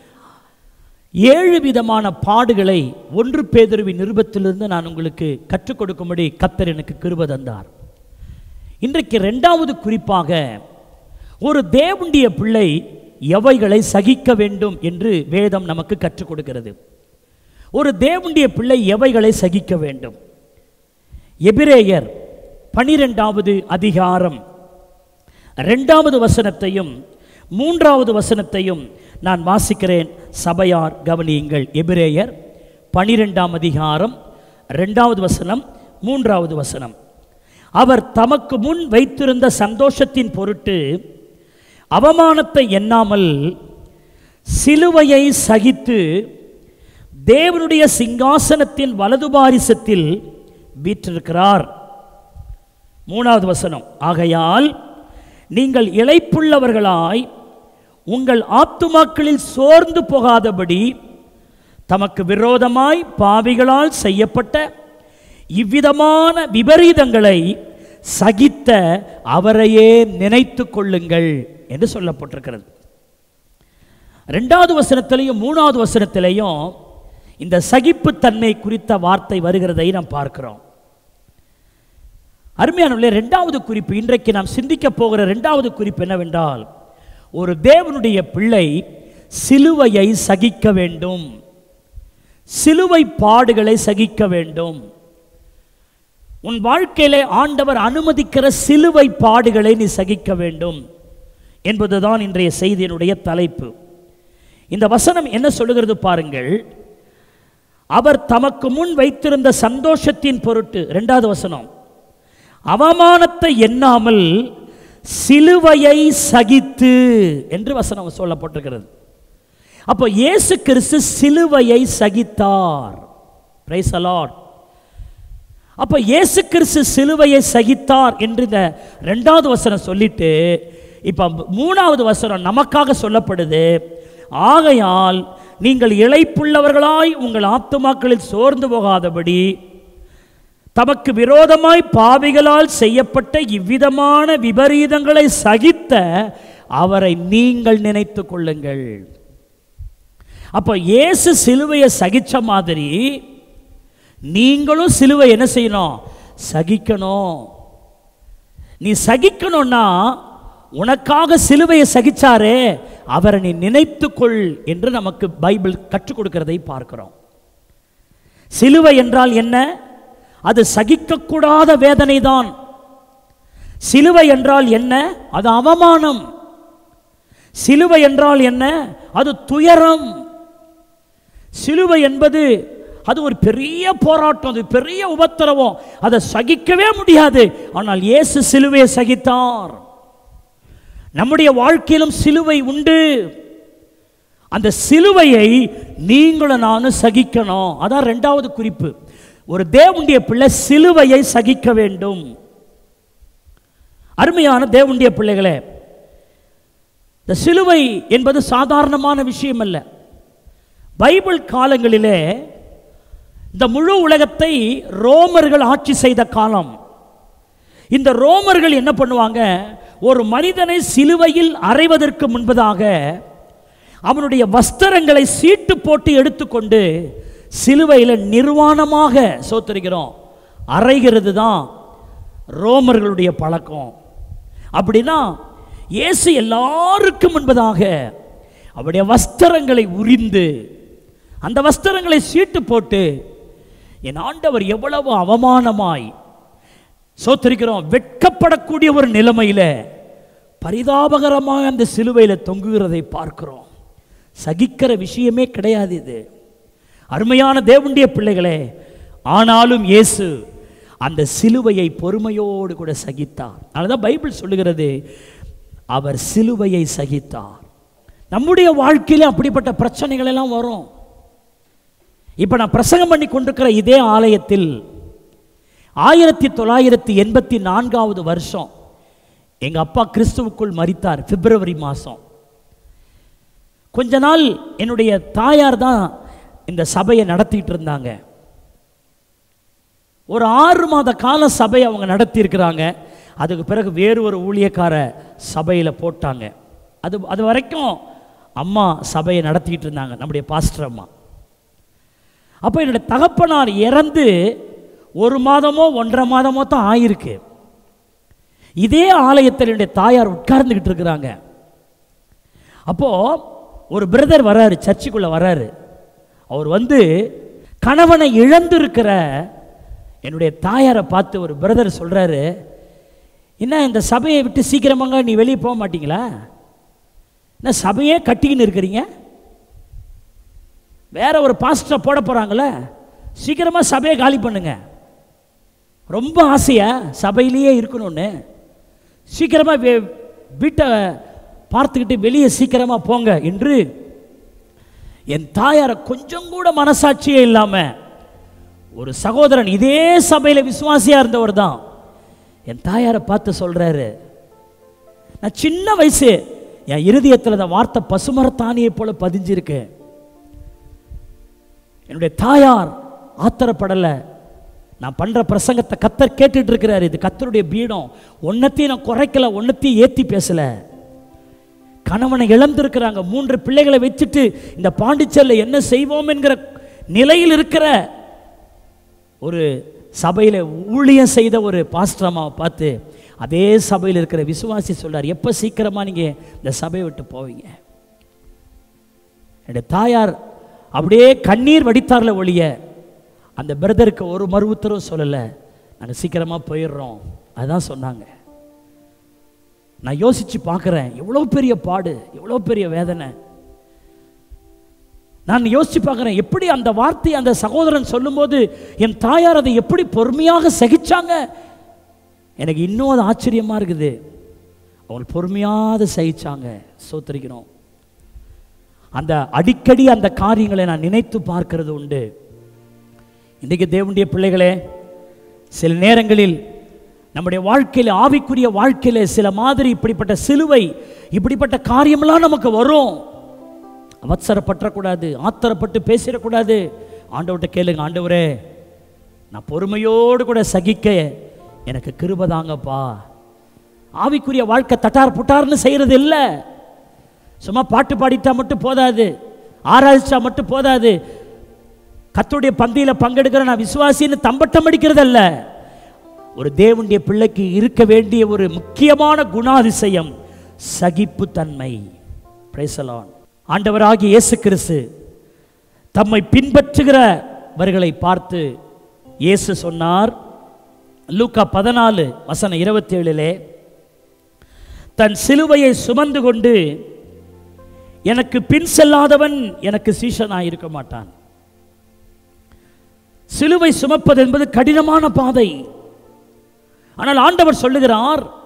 Speaker 1: ஏழு விதமான பாடுகளை ஒன்று பேதுருவின் நிருபத்திலிருந்து நான் உங்களுக்கு கற்றுக் கொடுக்கும்படி கத்தர் எனக்கு கிருப தந்தார் இன்றைக்கு ரெண்டாவது குறிப்பாக ஒரு தேவனுடைய பிள்ளை எவைகளை சகிக்க வேண்டும் என்று வேதம் நமக்கு கற்றுக் கொடுக்கிறது ஒரு தேவனுடைய பிள்ளை எவைகளை சகிக்க வேண்டும் எபிரேயர் பனிரெண்டாவது அதிகாரம் ரெண்டாவது வசனத்தையும் மூன்றாவது வசனத்தையும் நான் வாசிக்கிறேன் சபையார் கவனியுங்கள் எபிரேயர் பனிரெண்டாம் அதிகாரம் ரெண்டாவது வசனம் மூன்றாவது வசனம் அவர் தமக்கு முன் வைத்திருந்த சந்தோஷத்தின் பொருட்டு அவமானத்தை எண்ணாமல் சிலுவையை சகித்து தேவனுடைய சிங்காசனத்தின் வலது பாரிசத்தில் வீற்றிருக்கிறார் மூணாவது வசனம் ஆகையால் நீங்கள் இளைப்புள்ளவர்களாய் உங்கள் ஆத்துமாக்களில் சோர்ந்து போகாதபடி தமக்கு விரோதமாய் பாவிகளால் செய்யப்பட்ட இவ்விதமான விபரீதங்களை சகித்த அவரையே நினைத்து கொள்ளுங்கள் என்று சொல்லப்பட்டிருக்கிறது ரெண்டாவது வசனத்திலையும் மூணாவது வசனத்திலையும் இந்த சகிப்புத்தன்மை குறித்த வார்த்தை வருகிறதை நாம் பார்க்கிறோம் அருமையானவர்களே ரெண்டாவது குறிப்பு இன்றைக்கு நாம் சிந்திக்க போகிற ரெண்டாவது குறிப்பு என்னவென்றால் ஒரு தேவனுடைய பிள்ளை சிலுவையை சகிக்க வேண்டும் சிலுவை பாடுகளை சகிக்க வேண்டும் உன் வாழ்க்கையிலே ஆண்டவர் அனுமதிக்கிற சிலுவை பாடுகளை நீ சகிக்க வேண்டும் என்பதுதான் இன்றைய செய்தியினுடைய தலைப்பு இந்த வசனம் என்ன சொல்லுகிறது பாருங்கள் அவர் தமக்கு முன் வைத்திருந்த சந்தோஷத்தின் பொருட்டு ரெண்டாவது வசனம் அவமானத்தை எண்ணாமல் சிலுவையை சகித்து என்று வசனம் சொல்லப்பட்டிருக்கிறது அப்போ இயேசு கிறிஸ்து சிலுவையை சகித்தார் பிரைஸ் அலாட் அப்போ இயேசு கிறிஸ்து சிலுவையை சகித்தார் என்று இந்த ரெண்டாவது வசனம் சொல்லிட்டு இப்போ மூணாவது வசனம் நமக்காக சொல்லப்படுது ஆகையால் நீங்கள் இளைப்புள்ளவர்களாய் உங்கள் ஆத்துமாக்களில் சோர்ந்து போகாதபடி தமக்கு விரோதமாய் பாவிகளால் செய்யப்பட்ட இவ்விதமான விபரீதங்களை சகித்த அவரை நீங்கள் நினைத்து கொள்ளுங்கள் அப்போ இயேசு சிலுவையை சகிச்ச மாதிரி நீங்களும் சிலுவை என்ன செய்யணும் சகிக்கணும் நீ சகிக்கணும்னா உனக்காக சிலுவையை சகிச்சாரே அவரை நீ நினைத்துக்கொள் என்று நமக்கு பைபிள் கற்றுக் கொடுக்கிறதை பார்க்கிறோம் சிலுவை என்றால் என்ன அது சகிக்கக்கூடாத வேதனை தான் சிலுவை என்றால் என்ன அது அவமானம் சிலுவை என்றால் என்ன அது துயரம் சிலுவை என்பது அது ஒரு பெரிய போராட்டம் அது பெரிய உபத்திரவம் அதை சகிக்கவே முடியாது ஆனால் இயேசு சிலுவையை சகித்தார் நம்முடைய வாழ்க்கையிலும் சிலுவை உண்டு அந்த சிலுவையை நீங்களும் நானும் சகிக்கணும் அதான் ரெண்டாவது குறிப்பு ஒரு தேவனுடைய பிள்ளை சிலுவையை சகிக்க வேண்டும் அருமையான தேவனுடைய பிள்ளைகளே இந்த சிலுவை என்பது சாதாரணமான விஷயம் அல்ல பைபிள் காலங்களிலே இந்த முழு உலகத்தை ரோமர்கள் ஆட்சி செய்த காலம் இந்த ரோமர்கள் என்ன பண்ணுவாங்க ஒரு மனிதனை சிலுவையில் அறைவதற்கு முன்பதாக அவனுடைய வஸ்திரங்களை சீட்டு போட்டு எடுத்துக்கொண்டு சிலுவையில் நிர்வாணமாக சோத்தரிக்கிறோம் அறைகிறது தான் ரோமர்களுடைய பழக்கம் அப்படின்னா இயேசு எல்லாருக்கும் முன்பதாக அவருடைய வஸ்திரங்களை உரிந்து அந்த வஸ்திரங்களை சீட்டு போட்டு என் ஆண்டவர் எவ்வளவு அவமானமாய் சோத்திருக்கிறோம் வெட்கப்படக்கூடிய ஒரு நிலைமையில் பரிதாபகரமாக அந்த சிலுவையில் தொங்குகிறதை பார்க்கிறோம் சகிக்கிற விஷயமே கிடையாது இது அருமையான தேவனுடைய பிள்ளைகளே ஆனாலும் இயேசு அந்த சிலுவையை பொறுமையோடு கூட சகித்தார் அதனால பைபிள் சொல்லுகிறது அவர் சிலுவையை சகித்தார் நம்முடைய வாழ்க்கையில அப்படிப்பட்ட பிரச்சனைகள் எல்லாம் வரும் இப்போ நான் பிரசங்கம் பண்ணி கொண்டிருக்கிற இதே ஆலயத்தில் ஆயிரத்தி தொள்ளாயிரத்தி எண்பத்தி நான்காவது வருஷம் எங்கள் அப்பா கிறிஸ்துவுக்குள் மரித்தார் பிப்ரவரி மாதம் கொஞ்ச நாள் என்னுடைய தாயார் தான் இந்த சபையை நடத்திட்டு இருந்தாங்க ஒரு ஆறு மாத கால சபை அவங்க நடத்தியிருக்கிறாங்க அதுக்கு பிறகு வேறு ஒரு ஊழியக்கார சபையில் போட்டாங்க அது அது வரைக்கும் அம்மா சபையை நடத்திட்டு இருந்தாங்க நம்முடைய பாஸ்டர் அம்மா அப்போ என்னுடைய தகப்பனார் இறந்து ஒரு மாதமோ ஒன்றரை மாதமோ தான் ஆயிருக்கு இதே ஆலயத்தில் என்னுடைய தாயார் உட்கார்ந்துக்கிட்டு இருக்கிறாங்க அப்போ ஒரு பிரதர் வராரு சர்ச்சுக்குள்ள வராரு அவர் வந்து கணவனை இழந்திருக்கிற என்னுடைய தாயாரை பார்த்து ஒரு பிரதர் சொல்றாரு என்ன இந்த சபையை விட்டு சீக்கிரமாங்க நீ வெளியே போக மாட்டீங்களா என்ன சபையே கட்டிக்கின்னு இருக்கிறீங்க வேற ஒரு பாஸ்டரை போட போறாங்களே சீக்கிரமா சபையை காலி பண்ணுங்க ரொம்ப ஆசையா சபையிலேயே இருக்கணும்னு சீக்கிரமா வே- வீட்டை பார்த்துக்கிட்டு வெளியே சீக்கிரமா போங்க என்று என் தாயாரை கொஞ்சம் கூட மனசாட்சியே இல்லாம ஒரு சகோதரன் இதே சபையில விசுவாசியா இருந்தவர் தான் என் தாயாரை பார்த்து சொல்றாரு நான் சின்ன வயசு என் இருதயத்தில் அந்த வார்த்தை பசுமரத்தானியை போல பதிஞ்சிருக்கு என்னுடைய தாயார் ஆத்திரப்படலை நான் பண்ற பிரசங்கத்தை கத்தர் கேட்டுட்டு இருக்கிறாரு இது கத்தருடைய பீடம் ஒன்னத்தையும் நான் குறைக்கல ஒன்னத்தையும் ஏத்தி பேசல கணவனை இழந்திருக்கிறாங்க மூன்று பிள்ளைகளை வச்சுட்டு இந்த பாண்டிச்சேரியில் என்ன செய்வோம் என்கிற நிலையில் இருக்கிற ஒரு சபையில் ஊழியம் செய்த ஒரு பாஸ்டர் அம்மாவை பார்த்து அதே சபையில் இருக்கிற விசுவாசி சொல்றார் எப்போ சீக்கிரமாக நீங்கள் இந்த சபையை விட்டு போவீங்க என்னுடைய தாயார் அப்படியே கண்ணீர் வடித்தார்ல ஒழிய அந்த பிரதருக்கு ஒரு மறு உத்தரவு சொல்லலை நாங்கள் சீக்கிரமாக போயிடுறோம் அதுதான் சொன்னாங்க நான் யோசிச்சு பார்க்குறேன் எவ்வளோ பெரிய பாடு எவ்வளோ பெரிய வேதனை நான் யோசிச்சு பார்க்குறேன் எப்படி அந்த வார்த்தை அந்த சகோதரன் சொல்லும்போது என் தாயார் அதை எப்படி பொறுமையாக சகிச்சாங்க எனக்கு இன்னும் அது ஆச்சரியமாக இருக்குது அவங்க பொறுமையாக சகிச்சாங்க சோத்தரிக்கிறோம் அந்த அடிக்கடி அந்த காரியங்களை நான் நினைத்து பார்க்கிறது உண்டு இன்றைக்கு தேவனுடைய பிள்ளைகளே சில நேரங்களில் நம்முடைய வாழ்க்கையில் ஆவிக்குரிய வாழ்க்கையில் சில மாதிரி இப்படிப்பட்ட சிலுவை இப்படிப்பட்ட காரியமெல்லாம் நமக்கு வரும் அவசரப்பற்றக்கூடாது ஆத்திரப்பட்டு பேசிடக்கூடாது ஆண்டவர்கிட்ட கேளுங்க ஆண்டவரே நான் பொறுமையோடு கூட சகிக்க எனக்கு கிருபதாங்கப்பா ஆவிக்குரிய வாழ்க்கை தட்டார் புட்டார்னு செய்கிறது இல்லை சும்மா பாட்டு பாடிட்டா மட்டும் போதாது ஆராய்ச்சா மட்டும் போதாது கத்துடைய பந்தியில் பங்கெடுக்கிற நான் விசுவாசின்னு தம்பட்டம் அடிக்கிறதல்ல ஒரு தேவனுடைய பிள்ளைக்கு இருக்க வேண்டிய ஒரு முக்கியமான குணாதிசயம் சகிப்புத்தன்மை பிரைசலான் ஆண்டவராகிய இயேசு கிறிஸ்து தம்மை பின்பற்றுகிறவர்களை பார்த்து இயேசு சொன்னார் லூக்கா பதினாலு வசனம் இருபத்தி ஏழிலே தன் சிலுவையை சுமந்து கொண்டு எனக்கு பின் செல்லாதவன் எனக்கு சீஷனாய் இருக்க மாட்டான் சிலுவை சுமப்பது என்பது கடினமான பாதை ஆனால் ஆண்டவர் சொல்லுகிறார்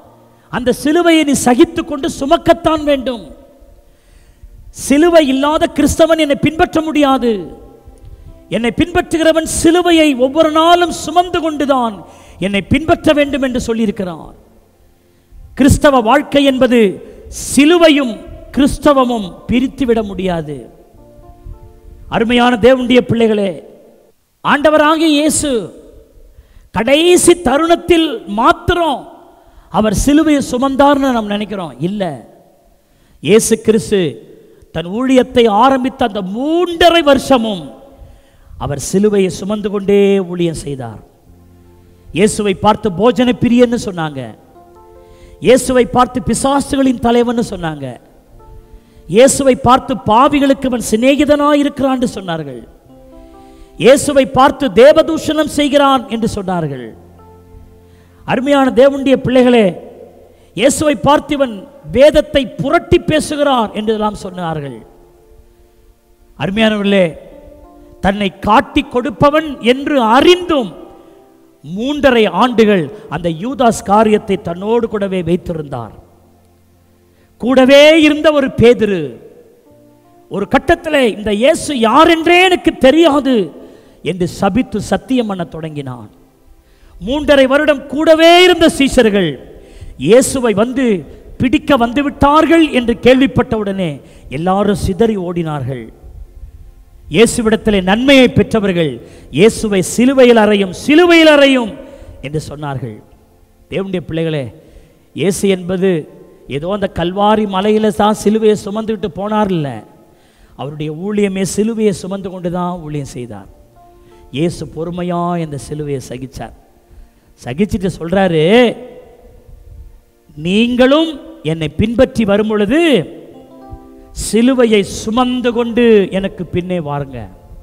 Speaker 1: அந்த சிலுவையை நீ சகித்து கொண்டு சுமக்கத்தான் வேண்டும் சிலுவை இல்லாத கிறிஸ்தவன் என்னை பின்பற்ற முடியாது என்னை பின்பற்றுகிறவன் சிலுவையை ஒவ்வொரு நாளும் சுமந்து கொண்டுதான் என்னை பின்பற்ற வேண்டும் என்று சொல்லியிருக்கிறார் கிறிஸ்தவ வாழ்க்கை என்பது சிலுவையும் கிறிஸ்தவமும் பிரித்துவிட முடியாது அருமையான தேவனுடைய பிள்ளைகளே ஆண்டவராகிய இயேசு கடைசி தருணத்தில் மாத்திரம் அவர் சிலுவையை சுமந்தார்னு நாம் நினைக்கிறோம் இல்லை இயேசு கிறிஸ்து தன் ஊழியத்தை ஆரம்பித்த அந்த மூன்றரை வருஷமும் அவர் சிலுவையை சுமந்து கொண்டே ஊழியம் செய்தார் இயேசுவை பார்த்து போஜன பிரியன்னு சொன்னாங்க இயேசுவை பார்த்து பிசாசுகளின் தலைவன்னு சொன்னாங்க இயேசுவை பார்த்து பாவிகளுக்கு அவன் சிநேகிதனாய் இருக்கிறான் சொன்னார்கள் இயேசுவை பார்த்து தேவதூஷணம் செய்கிறான் என்று சொன்னார்கள் அருமையான தேவனுடைய பிள்ளைகளே இயேசுவை பார்த்து இவன் வேதத்தை புரட்டி பேசுகிறான் என்றெல்லாம் சொன்னார்கள் அருமையானவர்களே தன்னை காட்டி கொடுப்பவன் என்று அறிந்தும் மூன்றரை ஆண்டுகள் அந்த யூதாஸ் காரியத்தை தன்னோடு கூடவே வைத்திருந்தார் கூடவே இருந்த ஒரு பேதுரு ஒரு கட்டத்தில் இந்த இயேசு யார் என்றே எனக்கு தெரியாது என்று சபித்து சத்தியம் பண்ண தொடங்கினான் மூன்றரை வருடம் கூடவே இருந்த சீஷர்கள் இயேசுவை வந்து பிடிக்க வந்து விட்டார்கள் என்று கேள்விப்பட்டவுடனே எல்லாரும் சிதறி ஓடினார்கள் இயேசுவிடத்திலே நன்மையை பெற்றவர்கள் இயேசுவை சிலுவையில் அறையும் சிலுவையில் அறையும் என்று சொன்னார்கள் தேவனுடைய பிள்ளைகளே இயேசு என்பது ஏதோ அந்த கல்வாரி மலையில தான் சிலுவையை சுமந்துக்கிட்டு போனார் இல்லை அவருடைய ஊழியமே சிலுவையை சுமந்து கொண்டு தான் ஊழியம் செய்தார் இயேசு பொறுமையா இந்த சிலுவையை சகிச்சார் சகிச்சுட்டு சொல்றாரு நீங்களும் என்னை பின்பற்றி வரும் பொழுது சிலுவையை சுமந்து கொண்டு எனக்கு பின்னே வாருங்க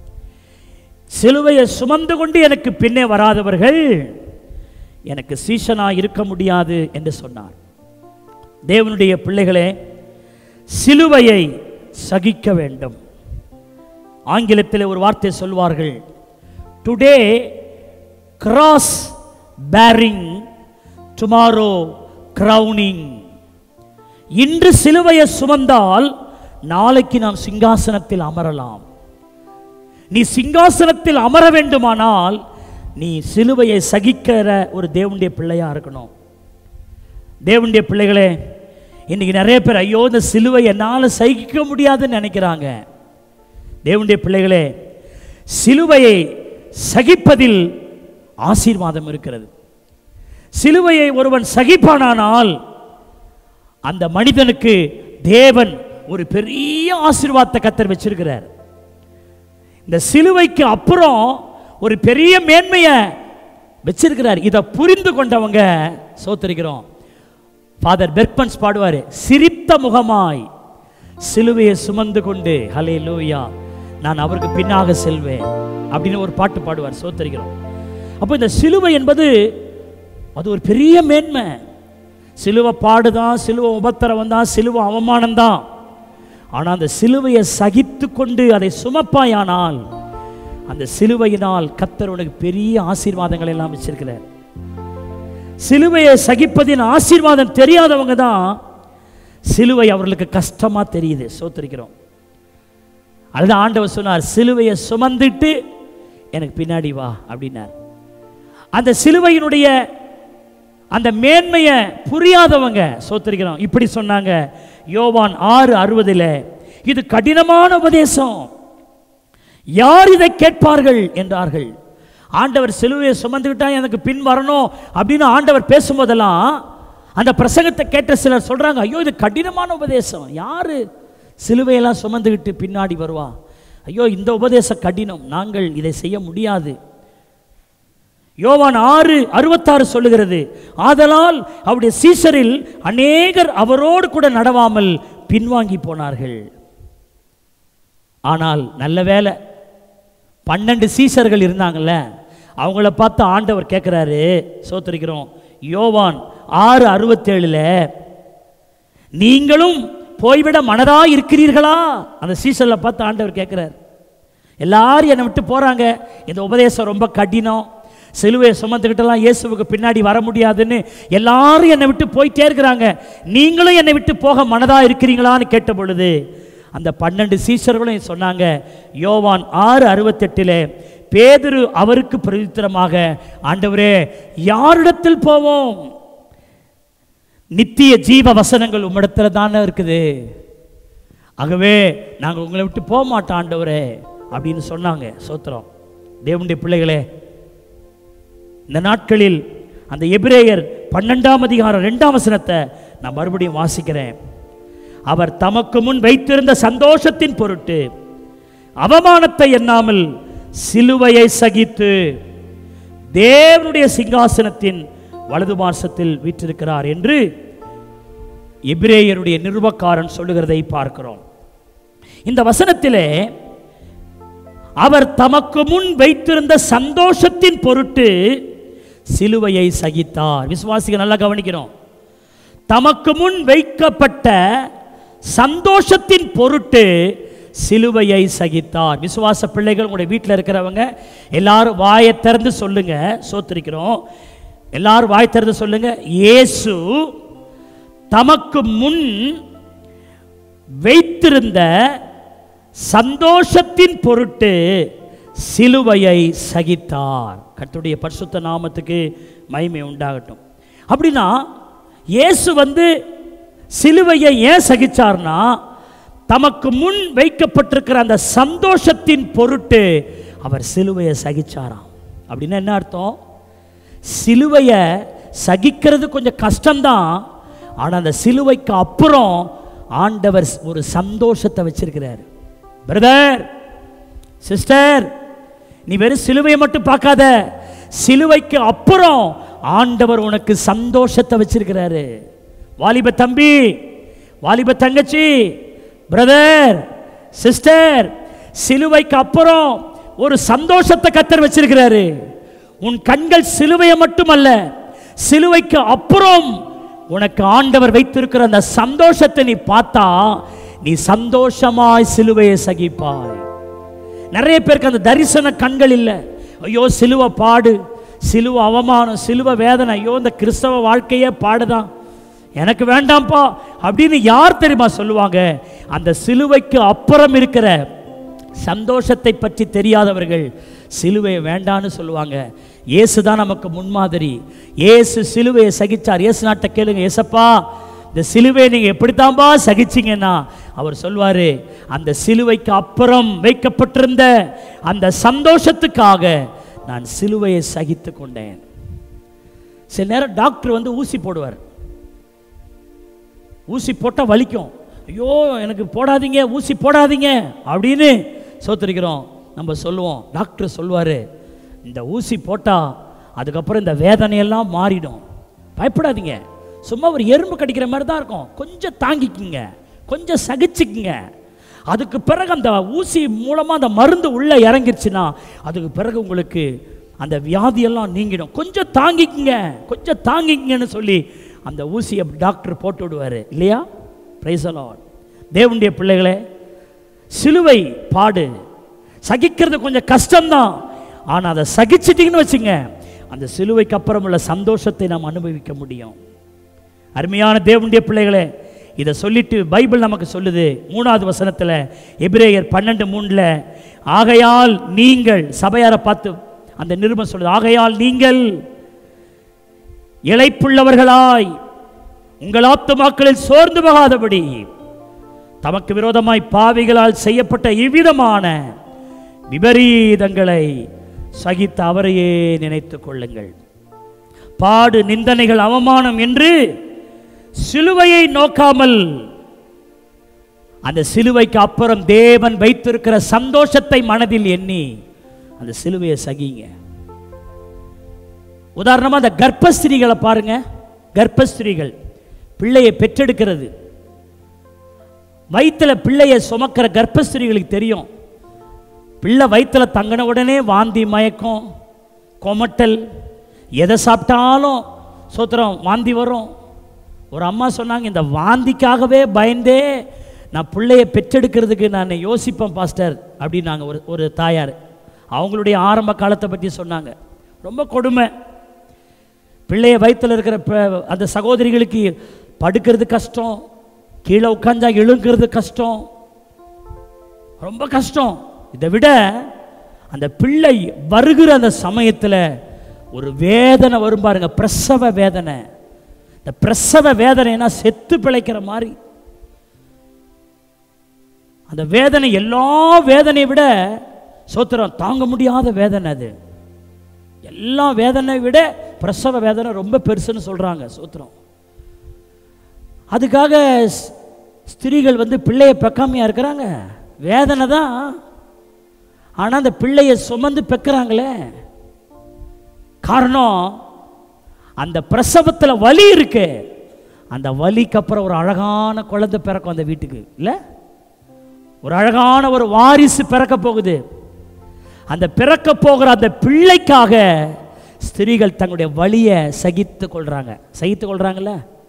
Speaker 1: சிலுவையை சுமந்து கொண்டு எனக்கு பின்னே வராதவர்கள் எனக்கு சீசனா இருக்க முடியாது என்று சொன்னார் தேவனுடைய பிள்ளைகளே சிலுவையை சகிக்க வேண்டும் ஆங்கிலத்தில் ஒரு வார்த்தை சொல்வார்கள் today cross bearing tomorrow crowning இன்று சிலுவையை சுமந்தால் நாளைக்கு நாம் சிங்காசனத்தில் அமரலாம் நீ சிங்காசனத்தில் அமர வேண்டுமானால் நீ சிலுவையை சகிக்கிற ஒரு தேவனுடைய பிள்ளையா இருக்கணும் தேவனுடைய பிள்ளைகளே இன்னைக்கு நிறைய பேர் ஐயோ இந்த சிலுவை என்னால் சகிக்க முடியாதுன்னு நினைக்கிறாங்க தேவனுடைய பிள்ளைகளே சிலுவையை சகிப்பதில் ஆசீர்வாதம் இருக்கிறது சிலுவையை ஒருவன் சகிப்பானானால் அந்த மனிதனுக்கு தேவன் ஒரு பெரிய ஆசீர்வாதத்தை கத்தர் வச்சிருக்கிறார் இந்த சிலுவைக்கு அப்புறம் ஒரு பெரிய மேன்மையை வச்சிருக்கிறார் இதை புரிந்து கொண்டவங்க சோத்தரிக்கிறோம் ஃபாதர் பெர்பன்ஸ் பாடுவார் சிரித்த முகமாய் சிலுவையை சுமந்து கொண்டு ஹலே லூயா நான் அவருக்கு பின்னாக செல்வேன் அப்படின்னு ஒரு பாட்டு பாடுவார் சோத்தரிக்கிறோம் அப்போ இந்த சிலுவை என்பது அது ஒரு பெரிய மேன்மை சிலுவை பாடுதான் சிலுவை உபத்திரவம் தான் சிலுவை அவமானம் தான் ஆனால் அந்த சிலுவையை சகித்து கொண்டு அதை சுமப்பாயானால் அந்த சிலுவையினால் கத்தர் உனக்கு பெரிய ஆசீர்வாதங்கள் எல்லாம் வச்சிருக்கிறார் சிலுவையை சகிப்பதின் ஆசீர்வாதம் தெரியாதவங்க தான் சிலுவை அவர்களுக்கு கஷ்டமா தெரியுது சோத்திருக்கிறோம் அதுதான் ஆண்டவர் சொன்னார் சிலுவையை சுமந்துட்டு எனக்கு பின்னாடி வா அப்படின்னார் அந்த சிலுவையினுடைய அந்த மேன்மையை புரியாதவங்க சோத்திருக்கிறோம் இப்படி சொன்னாங்க யோவான் ஆறு அறுபதில் இது கடினமான உபதேசம் யார் இதை கேட்பார்கள் என்றார்கள் ஆண்டவர் சிலுவையை சுமந்துக்கிட்டா எனக்கு பின் வரணும் அப்படின்னு ஆண்டவர் பேசும்போதெல்லாம் அந்த பிரசங்கத்தை கேட்ட சிலர் சொல்றாங்க ஐயோ இது கடினமான உபதேசம் யாரு சிலுவையெல்லாம் சுமந்துக்கிட்டு பின்னாடி வருவா ஐயோ இந்த உபதேசம் கடினம் நாங்கள் இதை செய்ய முடியாது யோவான் ஆறு அறுபத்தாறு சொல்லுகிறது ஆதலால் அவருடைய சீசரில் அநேகர் அவரோடு கூட நடவாமல் பின்வாங்கி போனார்கள் ஆனால் நல்ல வேலை பன்னெண்டு சீசர்கள் இருந்தாங்கல்ல அவங்கள பார்த்து ஆண்டவர் கேட்குறாரு சோத்தரிக்கிறோம் யோவான் ஆறு அறுபத்தேழுல நீங்களும் போய்விட மனதா இருக்கிறீர்களா அந்த சீசரில் பார்த்து ஆண்டவர் கேட்குறாரு எல்லாரும் என்னை விட்டு போகிறாங்க இந்த உபதேசம் ரொம்ப கடினம் சிலுவையை சுமந்துக்கிட்டெல்லாம் இயேசுவுக்கு பின்னாடி வர முடியாதுன்னு எல்லாரும் என்னை விட்டு போயிட்டே இருக்கிறாங்க நீங்களும் என்னை விட்டு போக மனதா இருக்கிறீங்களான்னு கேட்ட பொழுது அந்த பன்னெண்டு சீஷர்களும் சொன்னாங்க யோவான் ஆறு அறுபத்தெட்டில் பேதுரு அவருக்கு பிரதித்திரமாக ஆண்டவரே யாரிடத்தில் போவோம் நித்திய ஜீவ வசனங்கள் உம்மிடத்துல தானே இருக்குது ஆகவே நாங்கள் உங்களை விட்டு போக மாட்டோம் ஆண்டவரே அப்படின்னு சொன்னாங்க சோத்திரம் தேவனுடைய பிள்ளைகளே இந்த நாட்களில் அந்த எபிரேயர் பன்னெண்டாம் அதிகாரம் ரெண்டாம் வசனத்தை நான் மறுபடியும் வாசிக்கிறேன் அவர் தமக்கு முன் வைத்திருந்த சந்தோஷத்தின் பொருட்டு அவமானத்தை எண்ணாமல் சிலுவையை சகித்து தேவனுடைய சிங்காசனத்தின் வலது மாசத்தில் வீற்றிருக்கிறார் என்று எபிரேயருடைய நிருபக்காரன் சொல்லுகிறதை பார்க்கிறோம் இந்த வசனத்திலே அவர் தமக்கு முன் வைத்திருந்த சந்தோஷத்தின் பொருட்டு சிலுவையை சகித்தார் விசுவாசிகள் நல்லா கவனிக்கிறோம் தமக்கு முன் வைக்கப்பட்ட சந்தோஷத்தின் பொருட்டு சிலுவையை சகித்தார் விசுவாச பிள்ளைகள் உங்களுடைய வீட்டில் இருக்கிறவங்க எல்லாரும் வாயை திறந்து சொல்லுங்க சோத்திருக்கிறோம் எல்லாரும் வாய் திறந்து சொல்லுங்க இயேசு தமக்கு முன் வைத்திருந்த சந்தோஷத்தின் பொருட்டு சிலுவையை சகித்தார் கர்த்தருடைய பரிசுத்த நாமத்துக்கு மகிமை உண்டாகட்டும் அப்படின்னா இயேசு வந்து சிலுவையை ஏன் சகிச்சார்னா தமக்கு முன் வைக்கப்பட்டிருக்கிற அந்த சந்தோஷத்தின் பொருட்டு அவர் சிலுவையை சகிச்சாராம் அப்படின்னா என்ன அர்த்தம் சிலுவையை சகிக்கிறது கொஞ்சம் கஷ்டம்தான் ஆனால் அந்த சிலுவைக்கு அப்புறம் ஆண்டவர் ஒரு சந்தோஷத்தை வச்சிருக்கிறார் பிரதர் சிஸ்டர் நீ வெறும் சிலுவையை மட்டும் பார்க்காத சிலுவைக்கு அப்புறம் ஆண்டவர் உனக்கு சந்தோஷத்தை வச்சிருக்கிறாரு வாலிப தம்பி வாலிப தங்கச்சி பிரதர் சிஸ்டர் சிலுவைக்கு அப்புறம் ஒரு சந்தோஷத்தை கத்தர் வச்சிருக்கிறாரு உன் கண்கள் சிலுவையை மட்டுமல்ல சிலுவைக்கு அப்புறம் உனக்கு ஆண்டவர் வைத்திருக்கிற அந்த சந்தோஷத்தை நீ பார்த்தா நீ சந்தோஷமாய் சிலுவையை சகிப்பாய் நிறைய பேருக்கு அந்த தரிசன கண்கள் இல்லை ஐயோ சிலுவை பாடு சிலுவை அவமானம் சிலுவை வேதனை ஐயோ இந்த கிறிஸ்தவ வாழ்க்கையே பாடுதான் எனக்கு வேண்டாம்ப்பா அப்படின்னு யார் தெரியுமா சொல்லுவாங்க அந்த சிலுவைக்கு அப்புறம் இருக்கிற சந்தோஷத்தை பற்றி தெரியாதவர்கள் சிலுவையை வேண்டான்னு சொல்லுவாங்க இயேசு தான் நமக்கு முன்மாதிரி இயேசு சிலுவையை சகிச்சார் இயேசு நாட்டை கேளுங்க ஏசப்பா இந்த சிலுவையை நீங்கள் எப்படித்தான்பா சகிச்சிங்கன்னா அவர் சொல்வார் அந்த சிலுவைக்கு அப்புறம் வைக்கப்பட்டிருந்த அந்த சந்தோஷத்துக்காக நான் சிலுவையை சகித்து கொண்டேன் சில நேரம் டாக்டர் வந்து ஊசி போடுவார் ஊசி போட்டால் வலிக்கும் ஐயோ எனக்கு போடாதீங்க ஊசி போடாதீங்க அப்படின்னு சோத்திருக்கிறோம் நம்ம சொல்லுவோம் டாக்டர் சொல்லுவார் இந்த ஊசி போட்டால் அதுக்கப்புறம் இந்த வேதனையெல்லாம் மாறிடும் பயப்படாதீங்க சும்மா ஒரு எறும்பு கடிக்கிற மாதிரி தான் இருக்கும் கொஞ்சம் தாங்கிக்குங்க கொஞ்சம் சகிச்சுக்குங்க அதுக்கு பிறகு அந்த ஊசி மூலமாக அந்த மருந்து உள்ளே இறங்கிருச்சுன்னா அதுக்கு பிறகு உங்களுக்கு அந்த வியாதியெல்லாம் நீங்கிடும் கொஞ்சம் தாங்கிக்குங்க கொஞ்சம் தாங்கிக்கங்கன்னு சொல்லி அந்த ஊசியை டாக்டர் போட்டு விடுவார் இல்லையா பிரைசலாட் தேவனுடைய பிள்ளைகளே சிலுவை பாடு சகிக்கிறது கொஞ்சம் கஷ்டம்தான் ஆனால் அதை சகிச்சிட்டிங்கன்னு வச்சுங்க அந்த சிலுவைக்கு அப்புறம் உள்ள சந்தோஷத்தை நாம் அனுபவிக்க முடியும் அருமையான தேவனுடைய பிள்ளைகளே இதை சொல்லிட்டு பைபிள் நமக்கு சொல்லுது மூணாவது வசனத்தில் எபிரேயர் பன்னெண்டு மூணில் ஆகையால் நீங்கள் சபையாரை பார்த்து அந்த நிருபம் சொல்லுது ஆகையால் நீங்கள் இளைப்புள்ளவர்களாய் உங்கள் ஆத்துமாக்களில் சோர்ந்து போகாதபடி தமக்கு விரோதமாய் பாவிகளால் செய்யப்பட்ட இவ்விதமான விபரீதங்களை சகித்த அவரையே நினைத்துக் கொள்ளுங்கள் பாடு நிந்தனைகள் அவமானம் என்று சிலுவையை நோக்காமல் அந்த சிலுவைக்கு அப்புறம் தேவன் வைத்திருக்கிற சந்தோஷத்தை மனதில் எண்ணி அந்த சிலுவையை சகிங்க உதாரணமா அந்த கர்ப்பஸ்திரீகளை பாருங்க கர்ப்பஸ்திரீகள் பிள்ளையை பெற்றெடுக்கிறது வயிற்றுல பிள்ளையை சுமக்கிற கர்ப்பஸ்திரீகளுக்கு தெரியும் பிள்ளை வயிற்றுல தங்கின உடனே வாந்தி மயக்கம் கொமட்டல் எதை சாப்பிட்டாலும் சோத்திரம் வாந்தி வரும் ஒரு அம்மா சொன்னாங்க இந்த வாந்திக்காகவே பயந்தே நான் பிள்ளையை பெற்றெடுக்கிறதுக்கு நான் யோசிப்பேன் பாஸ்டர் அப்படின்னாங்க ஒரு ஒரு தாயார் அவங்களுடைய ஆரம்ப காலத்தை பற்றி சொன்னாங்க ரொம்ப கொடுமை பிள்ளைய வயித்துல இருக்கிற ப- அந்த சகோதரிகளுக்கு படுக்கிறது கஷ்டம் கீழே உட்காந்தா எழுங்கிறது கஷ்டம் ரொம்ப கஷ்டம் இதை விட அந்த பிள்ளை வருகிற அந்த சமயத்தில் ஒரு வேதனை வரும் பாருங்க பிரசவ வேதனை இந்த பிரசவ வேதனைனா செத்து பிழைக்கிற மாதிரி அந்த வேதனை எல்லா வேதனையை விட சோத்திரம் தாங்க முடியாத வேதனை அது எல்லா வேதனை விட பிரசவ வேதனை ரொம்ப பெருசுன்னு சொல்றாங்க சோத்திரம் அதுக்காக ஸ்- ஸ்திரீகள் வந்து பிள்ளைய பெக்காமையா இருக்கிறாங்க வேதனை தான் ஆனால் அந்த பிள்ளையை சுமந்து பெக்குறாங்களே காரணம் அந்த பிரசவத்தில் வலி இருக்கு அந்த வலிக்கு அப்புறம் ஒரு அழகான குழந்தை பிறக்கும் அந்த வீட்டுக்கு இல்லை ஒரு அழகான ஒரு வாரிசு பிறக்க போகுது அந்த பிறக்க போகிற அந்த பிள்ளைக்காக ஸ்திரீகள் தங்களுடைய வலியை சகித்து கொள்றாங்க சகித்து கொள்றாங்கல்ல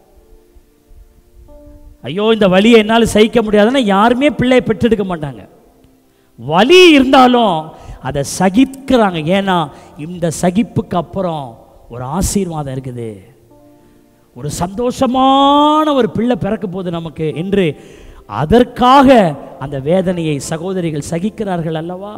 Speaker 1: ஐயோ இந்த வலியை என்னால் சகிக்க முடியாதுன்னா யாருமே பிள்ளையை பெற்றெடுக்க மாட்டாங்க வலி இருந்தாலும் அதை சகிக்கிறாங்க ஏன்னா இந்த சகிப்புக்கு அப்புறம் ஒரு ஆசீர்வாதம் இருக்குது ஒரு சந்தோஷமான ஒரு பிள்ளை பிறக்க போகுது நமக்கு என்று அதற்காக அந்த வேதனையை சகோதரிகள் சகிக்கிறார்கள் அல்லவா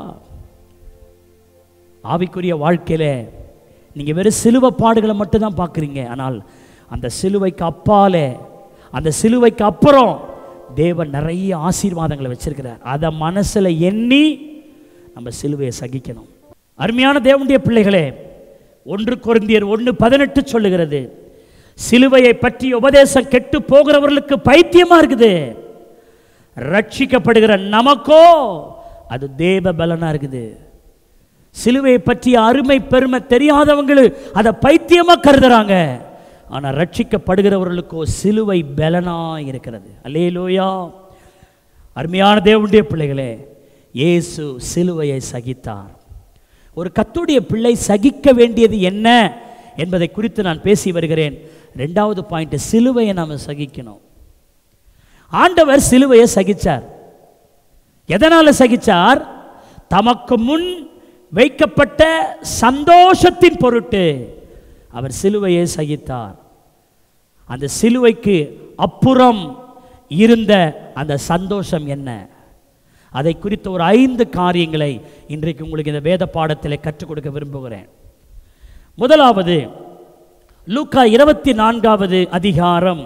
Speaker 1: ஆவிக்குரிய வாழ்க்கையில நீங்க வெறும் சிலுவை பாடுகளை மட்டும்தான் பார்க்குறீங்க ஆனால் அந்த சிலுவைக்கு அப்பாலே அந்த சிலுவைக்கு அப்புறம் தேவன் நிறைய ஆசீர்வாதங்களை வச்சிருக்கிறார் அதை மனசுல எண்ணி நம்ம சிலுவையை சகிக்கணும் அருமையான தேவனுடைய பிள்ளைகளே ஒன்று கொரிந்தியர் ஒன்று பதினெட்டு சொல்லுகிறது சிலுவையை பற்றி உபதேசம் கெட்டு போகிறவர்களுக்கு பைத்தியமா இருக்குது ரட்சிக்கப்படுகிற நமக்கோ அது தேவ பலனா இருக்குது சிலுவையை பற்றிய அருமை பெருமை தெரியாதவங்களு அதை பைத்தியமா கருதுறாங்க ஆனா ரட்சிக்கப்படுகிறவர்களுக்கோ சிலுவை பலனா இருக்கிறது அல்லேலூயா அருமையான தேவனுடைய பிள்ளைகளே இயேசு சிலுவையை சகித்தார் ஒரு கத்துடைய பிள்ளை சகிக்க வேண்டியது என்ன என்பதை குறித்து நான் பேசி வருகிறேன் ரெண்டாவது பாயிண்ட் சிலுவையை நாம் சகிக்கணும் ஆண்டவர் சிலுவையை சகிச்சார் எதனால சகிச்சார் தமக்கு முன் வைக்கப்பட்ட சந்தோஷத்தின் பொருட்டு அவர் சிலுவையை சகித்தார் அந்த சிலுவைக்கு அப்புறம் இருந்த அந்த சந்தோஷம் என்ன அதை குறித்த ஒரு ஐந்து காரியங்களை இன்றைக்கு உங்களுக்கு இந்த வேத பாடத்தில் கற்றுக் கொடுக்க விரும்புகிறேன் முதலாவது லூக்கா இருபத்தி நான்காவது அதிகாரம்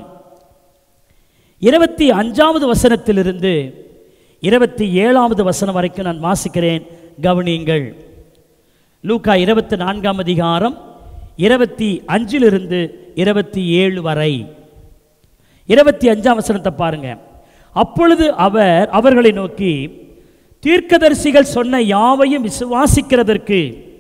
Speaker 1: இருபத்தி அஞ்சாவது வசனத்திலிருந்து இருபத்தி ஏழாவது வசனம் வரைக்கும் நான் வாசிக்கிறேன் கவனியுங்கள் லூக்கா இருபத்தி நான்காம் அதிகாரம் இருபத்தி அஞ்சிலிருந்து இருபத்தி ஏழு வரை இருபத்தி அஞ்சாம் வசனத்தை பாருங்க அப்பொழுது அவர் அவர்களை நோக்கி தீர்க்கதரிசிகள் சொன்ன யாவையும் விசுவாசிக்கிறதற்கு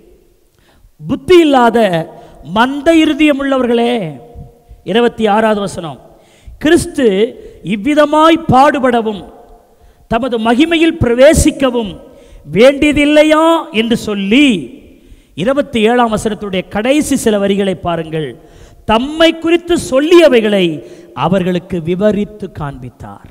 Speaker 1: புத்தி இல்லாத மந்த இருதயம் உள்ளவர்களே இருபத்தி ஆறாவது வசனம் கிறிஸ்து இவ்விதமாய் பாடுபடவும் தமது மகிமையில் பிரவேசிக்கவும் வேண்டியதில்லையா என்று சொல்லி இருபத்தி ஏழாம் வசனத்துடைய கடைசி சில வரிகளை பாருங்கள் தம்மை குறித்து சொல்லியவைகளை அவர்களுக்கு விவரித்து காண்பித்தார்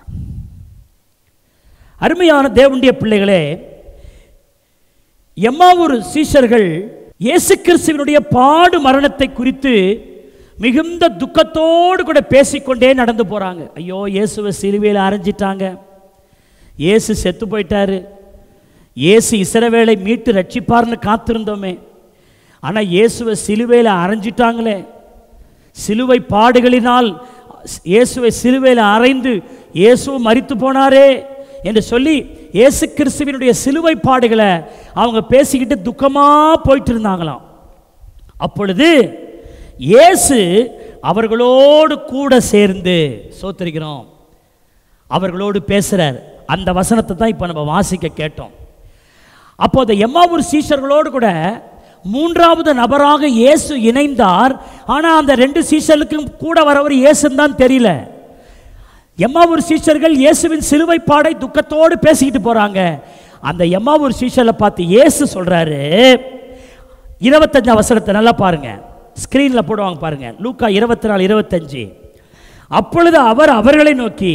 Speaker 1: அருமையான தேவனுடைய பிள்ளைகளே எம்மாவூர் சீஷர்கள் இயேசு கிறிஸ்துவினுடைய பாடு மரணத்தை குறித்து மிகுந்த துக்கத்தோடு கூட பேசிக்கொண்டே நடந்து போறாங்க ஐயோ இயேசுவை சிலுவையில் அரைஞ்சிட்டாங்க இயேசு செத்து போயிட்டாரு இயேசு இஸ்ரவேலை மீட்டு ரட்சிப்பார்னு காத்திருந்தோமே ஆனால் இயேசுவை சிலுவையில் அரைஞ்சிட்டாங்களே சிலுவை பாடுகளினால் இயேசுவை சிலுவையில் அறைந்து இயேசு மரித்து போனாரே என்று சொல்லி இயேசு கிறிஸ்துவினுடைய சிலுவை பாடுகளை அவங்க பேசிக்கிட்டு துக்கமாக போயிட்டு இருந்தாங்களாம் அப்பொழுது இயேசு அவர்களோடு கூட சேர்ந்து சோத்திருக்கிறோம் அவர்களோடு பேசுறார் அந்த வசனத்தை தான் இப்போ நம்ம வாசிக்க கேட்டோம் அப்போ அந்த எம்மாவூர் சீஷர்களோடு கூட மூன்றாவது நபராக இயேசு இணைந்தார் ஆனால் அந்த ரெண்டு சீஷர்களுக்கும் கூட வரவர் இயேசுன்னு தான் தெரியல எம்மாவூர் சீஷர்கள் இயேசுவின் சிலுவை பாடை துக்கத்தோடு பேசிக்கிட்டு போறாங்க அந்த எம்மாவூர் சீஷரை பார்த்து இயேசு சொல்றாரு இருபத்தஞ்சு அவசரத்தை நல்லா பாருங்க ஸ்கிரீன்ல போடுவாங்க பாருங்க லூக்கா இருபத்தி நாலு இருபத்தஞ்சு அப்பொழுது அவர் அவர்களை நோக்கி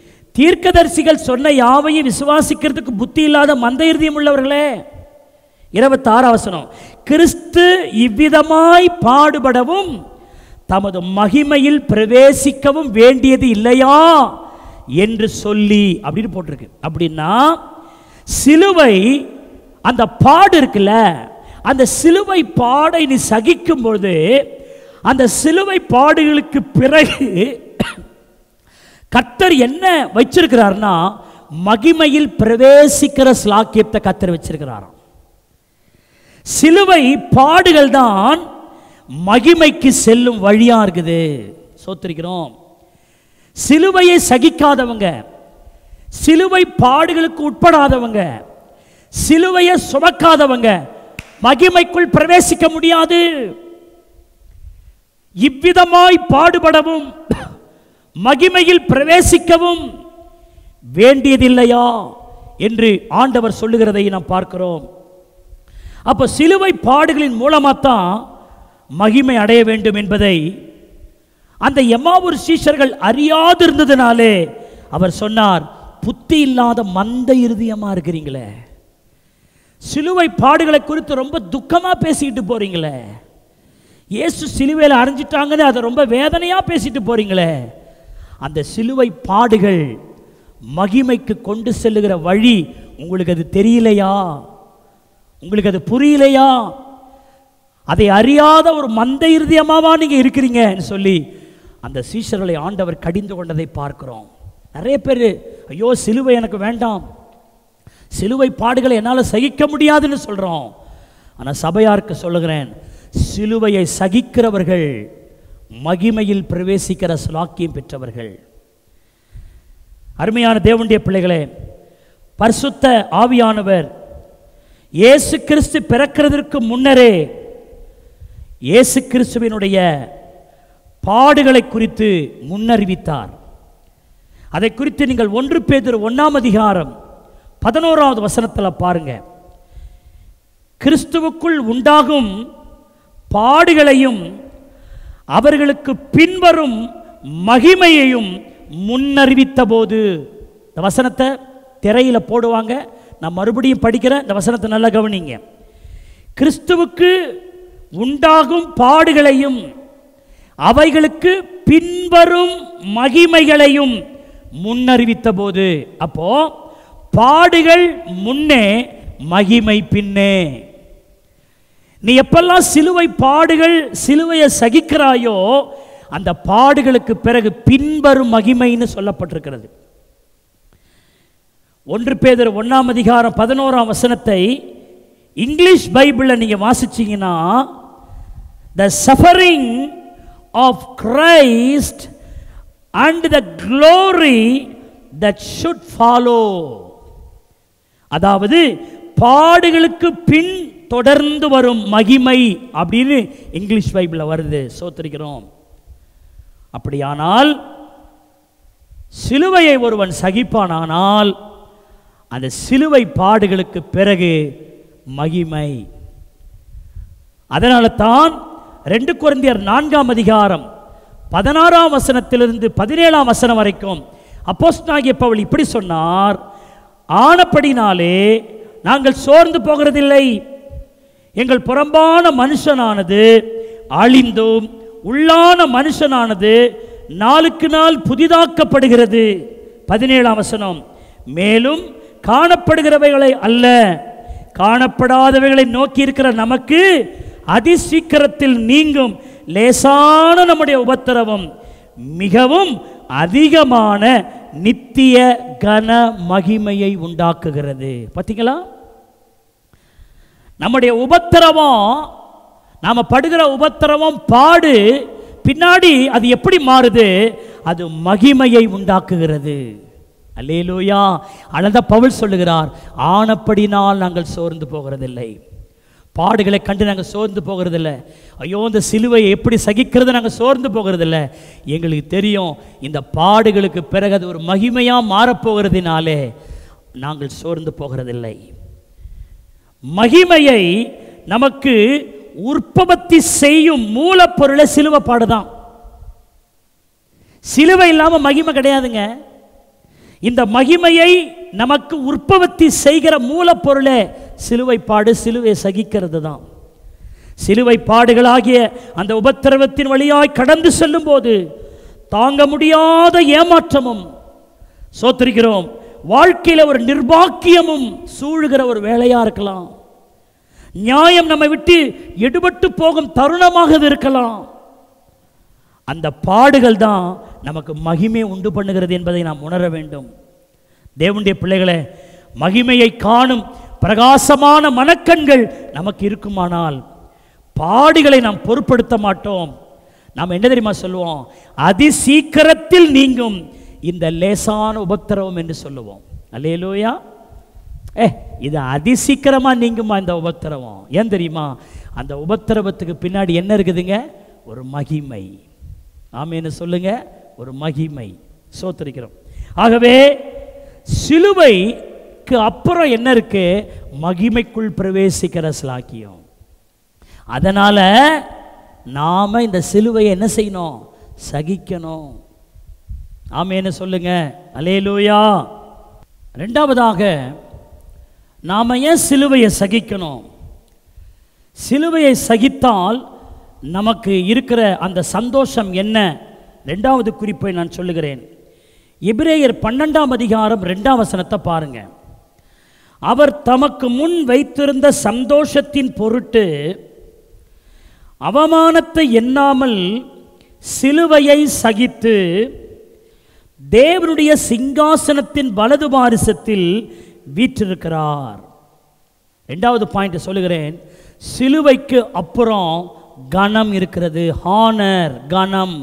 Speaker 1: தீர்க்கதரிசிகள் சொன்ன யாவையும் விசுவாசிக்கிறதுக்கு புத்தி இல்லாத மந்த இருதயம் உள்ளவர்களே இருபத்தாறு அவசரம் கிறிஸ்து இவ்விதமாய் பாடுபடவும் தமது மகிமையில் பிரவேசிக்கவும் வேண்டியது இல்லையா என்று சொல்லி அப்படின்னு போட்டிருக்கு அப்படின்னா சிலுவை அந்த பாடு இருக்குல்ல அந்த சிலுவை பாடை நீ சகிக்கும் பொழுது அந்த சிலுவை பாடுகளுக்கு பிறகு கர்த்தர் என்ன வச்சிருக்கிறார்னா மகிமையில் பிரவேசிக்கிற ஸ்லாக்கியத்தை கர்த்தர் வச்சிருக்கிறாராம் சிலுவை பாடுகள் தான் மகிமைக்கு செல்லும் வழியா இருக்குது சோத்திருக்கிறோம் சிலுவையை சகிக்காதவங்க சிலுவை பாடுகளுக்கு உட்படாதவங்க சிலுவையை சுமக்காதவங்க மகிமைக்குள் பிரவேசிக்க முடியாது இவ்விதமாய் பாடுபடவும் மகிமையில் பிரவேசிக்கவும் வேண்டியதில்லையா என்று ஆண்டவர் சொல்லுகிறதை நாம் பார்க்கிறோம் அப்போ சிலுவை பாடுகளின் மூலமாத்தான் மகிமை அடைய வேண்டும் என்பதை அந்த எம்மாவூர் சீஷர்கள் அறியாதிருந்ததினாலே அவர் சொன்னார் புத்தி இல்லாத மந்த இருதயமா இருக்கிறீங்களே சிலுவை பாடுகளை குறித்து ரொம்ப துக்கமா பேசிக்கிட்டு போறீங்களே இயேசு சிலுவையில் அரைஞ்சிட்டாங்கன்னு அதை ரொம்ப வேதனையா பேசிட்டு போறீங்களே அந்த சிலுவை பாடுகள் மகிமைக்கு கொண்டு செல்லுகிற வழி உங்களுக்கு அது தெரியலையா உங்களுக்கு அது புரியலையா அதை அறியாத ஒரு மந்த இருதயமாவா நீங்க இருக்கிறீங்கன்னு சொல்லி அந்த சீஷர்களை ஆண்டவர் கடிந்து கொண்டதை பார்க்கிறோம் நிறைய பேர் ஐயோ சிலுவை எனக்கு வேண்டாம் சிலுவை பாடுகளை என்னால் சகிக்க முடியாதுன்னு சொல்கிறோம் ஆனால் சபையாருக்கு சொல்லுகிறேன் சிலுவையை சகிக்கிறவர்கள் மகிமையில் பிரவேசிக்கிற சுலாக்கியம் பெற்றவர்கள் அருமையான தேவனுடைய பிள்ளைகளே பரிசுத்த ஆவியானவர் இயேசு கிறிஸ்து பிறக்கிறதற்கு முன்னரே இயேசு கிறிஸ்துவினுடைய பாடுகளை குறித்து முன்னறிவித்தார் அதை குறித்து நீங்கள் ஒன்று பேதர் ஒன்றாம் அதிகாரம் பதினோராவது வசனத்தில் பாருங்க கிறிஸ்துவுக்குள் உண்டாகும் பாடுகளையும் அவர்களுக்கு பின்வரும் மகிமையையும் முன்னறிவித்த போது இந்த வசனத்தை திரையில போடுவாங்க நான் மறுபடியும் படிக்கிறேன் இந்த வசனத்தை நல்லா கவனிங்க கிறிஸ்துவுக்கு உண்டாகும் பாடுகளையும் அவைகளுக்கு பின்வரும் மகிமைகளையும் முன்னறிவித்த போது அப்போ பாடுகள் முன்னே மகிமை பின்னே நீ எப்பெல்லாம் சிலுவை பாடுகள் சிலுவையை சகிக்கிறாயோ அந்த பாடுகளுக்கு பிறகு பின்வரும் மகிமைன்னு சொல்லப்பட்டிருக்கிறது ஒன்று பேதர் ஒன்றாம் அதிகாரம் பதினோராம் வசனத்தை இங்கிலீஷ் பைபிளில் நீங்கள் வாசிச்சீங்கன்னா the suffering of Christ and the glory that should follow அதாவது பாடுகளுக்கு பின் தொடர்ந்து வரும் மகிமை அப்படின்னு இங்கிலீஷ் பைபிளில் வருது சோத்திருக்கிறோம் அப்படியானால் சிலுவையை ஒருவன் சகிப்பானானால் அந்த சிலுவை பாடுகளுக்கு பிறகு மகிமை அதனால தான் ரெண்டு குழந்தையர் நான்காம் அதிகாரம் பதினாறாம் வசனத்திலிருந்து பதினேழாம் வசனம் வரைக்கும் அப்போஸ்தலனாகிய பவுல் இப்படி சொன்னார் ஆனப்படினாலே நாங்கள் சோர்ந்து போகிறதில்லை எங்கள் புறம்பான மனுஷனானது அழிந்தும் உள்ளான மனுஷனானது நாளுக்கு நாள் புதிதாக்கப்படுகிறது பதினேழாம் வசனம் மேலும் காணப்படுகிறவைகளை அல்ல காணப்படாதவைகளை நோக்கி இருக்கிற நமக்கு அதிசீக்கிரத்தில் நீங்கும் லேசான நம்முடைய உபத்திரவம் மிகவும் அதிகமான நித்திய கன மகிமையை உண்டாக்குகிறது பார்த்தீங்களா நம்முடைய உபத்திரவம் நாம படுகிற உபத்திரவம் பாடு பின்னாடி அது எப்படி மாறுது அது மகிமையை உண்டாக்குகிறது அல்லேலூயா அழந்த பவுல் சொல்லுகிறார் ஆனப்படினால் நாங்கள் சோர்ந்து போகிறதில்லை பாடுகளை கண்டு நாங்கள் சோர்ந்து போகிறதில்ல ஐயோ இந்த சிலுவையை எப்படி சகிக்கிறது நாங்கள் சோர்ந்து போகிறதில்ல எங்களுக்கு தெரியும் இந்த பாடுகளுக்கு பிறகு அது ஒரு மகிமையாக மாறப்போகிறதுனாலே நாங்கள் சோர்ந்து போகிறதில்லை மகிமையை நமக்கு உற்பத்தி செய்யும் மூலப்பொருளை சிலுவை பாடுதான் சிலுவை இல்லாமல் மகிமை கிடையாதுங்க இந்த மகிமையை நமக்கு உற்பத்தி செய்கிற மூலப்பொருளே சிலுவை பாடு சிலுவை சகிக்கிறது தான் சிலுவை பாடுகளாகிய அந்த உபத்திரவத்தின் வழியாய் கடந்து செல்லும்போது தாங்க முடியாத ஏமாற்றமும் சோத்திருக்கிறோம் வாழ்க்கையில் ஒரு நிர்பாக்கியமும் சூழுகிற ஒரு வேலையா இருக்கலாம் நியாயம் நம்மை விட்டு எடுபட்டு போகும் தருணமாக இது இருக்கலாம் அந்த பாடுகள் தான் நமக்கு மகிமை உண்டு பண்ணுகிறது என்பதை நாம் உணர வேண்டும் தேவனுடைய பிள்ளைகளே மகிமையை காணும் பிரகாசமான மனக்கண்கள் நமக்கு இருக்குமானால் பாடுகளை நாம் பொருட்படுத்த மாட்டோம் நாம் என்ன தெரியுமா சொல்லுவோம் அதி சீக்கிரத்தில் நீங்கும் இந்த லேசான உபத்திரவம் என்று சொல்லுவோம் அல்லேலூயா ஏ இது அதிசீக்கிரமா நீங்குமா இந்த உபத்திரவம் ஏன் தெரியுமா அந்த உபத்திரவத்துக்கு பின்னாடி என்ன இருக்குதுங்க ஒரு மகிமை ஆமேன்னு சொல்லுங்க ஒரு மகிமை சோத்திருக்கிறோம் ஆகவே சிலுவைக்கு அப்புறம் என்ன இருக்கு மகிமைக்குள் பிரவேசிக்கிற சிலாக்கியம் அதனால நாம இந்த சிலுவையை என்ன செய்யணும் சகிக்கணும் ஆமேன்னு சொல்லுங்க அலேலூயா ரெண்டாவதாக நாம ஏன் சிலுவையை சகிக்கணும் சிலுவையை சகித்தால் நமக்கு இருக்கிற அந்த சந்தோஷம் என்ன ரெண்டாவது குறிப்பை நான் சொல்லுகிறேன் எபிரேயர் பன்னெண்டாம் அதிகாரம் ரெண்டாம் வசனத்தை பாருங்க அவர் தமக்கு முன் வைத்திருந்த சந்தோஷத்தின் பொருட்டு அவமானத்தை எண்ணாமல் சிலுவையை சகித்து தேவனுடைய சிங்காசனத்தின் வலது பாரிசத்தில் வீற்றிருக்கிறார் ரெண்டாவது பாயிண்ட் சொல்லுகிறேன் சிலுவைக்கு அப்புறம் கணம் இருக்கிறது ஹானர் கணம்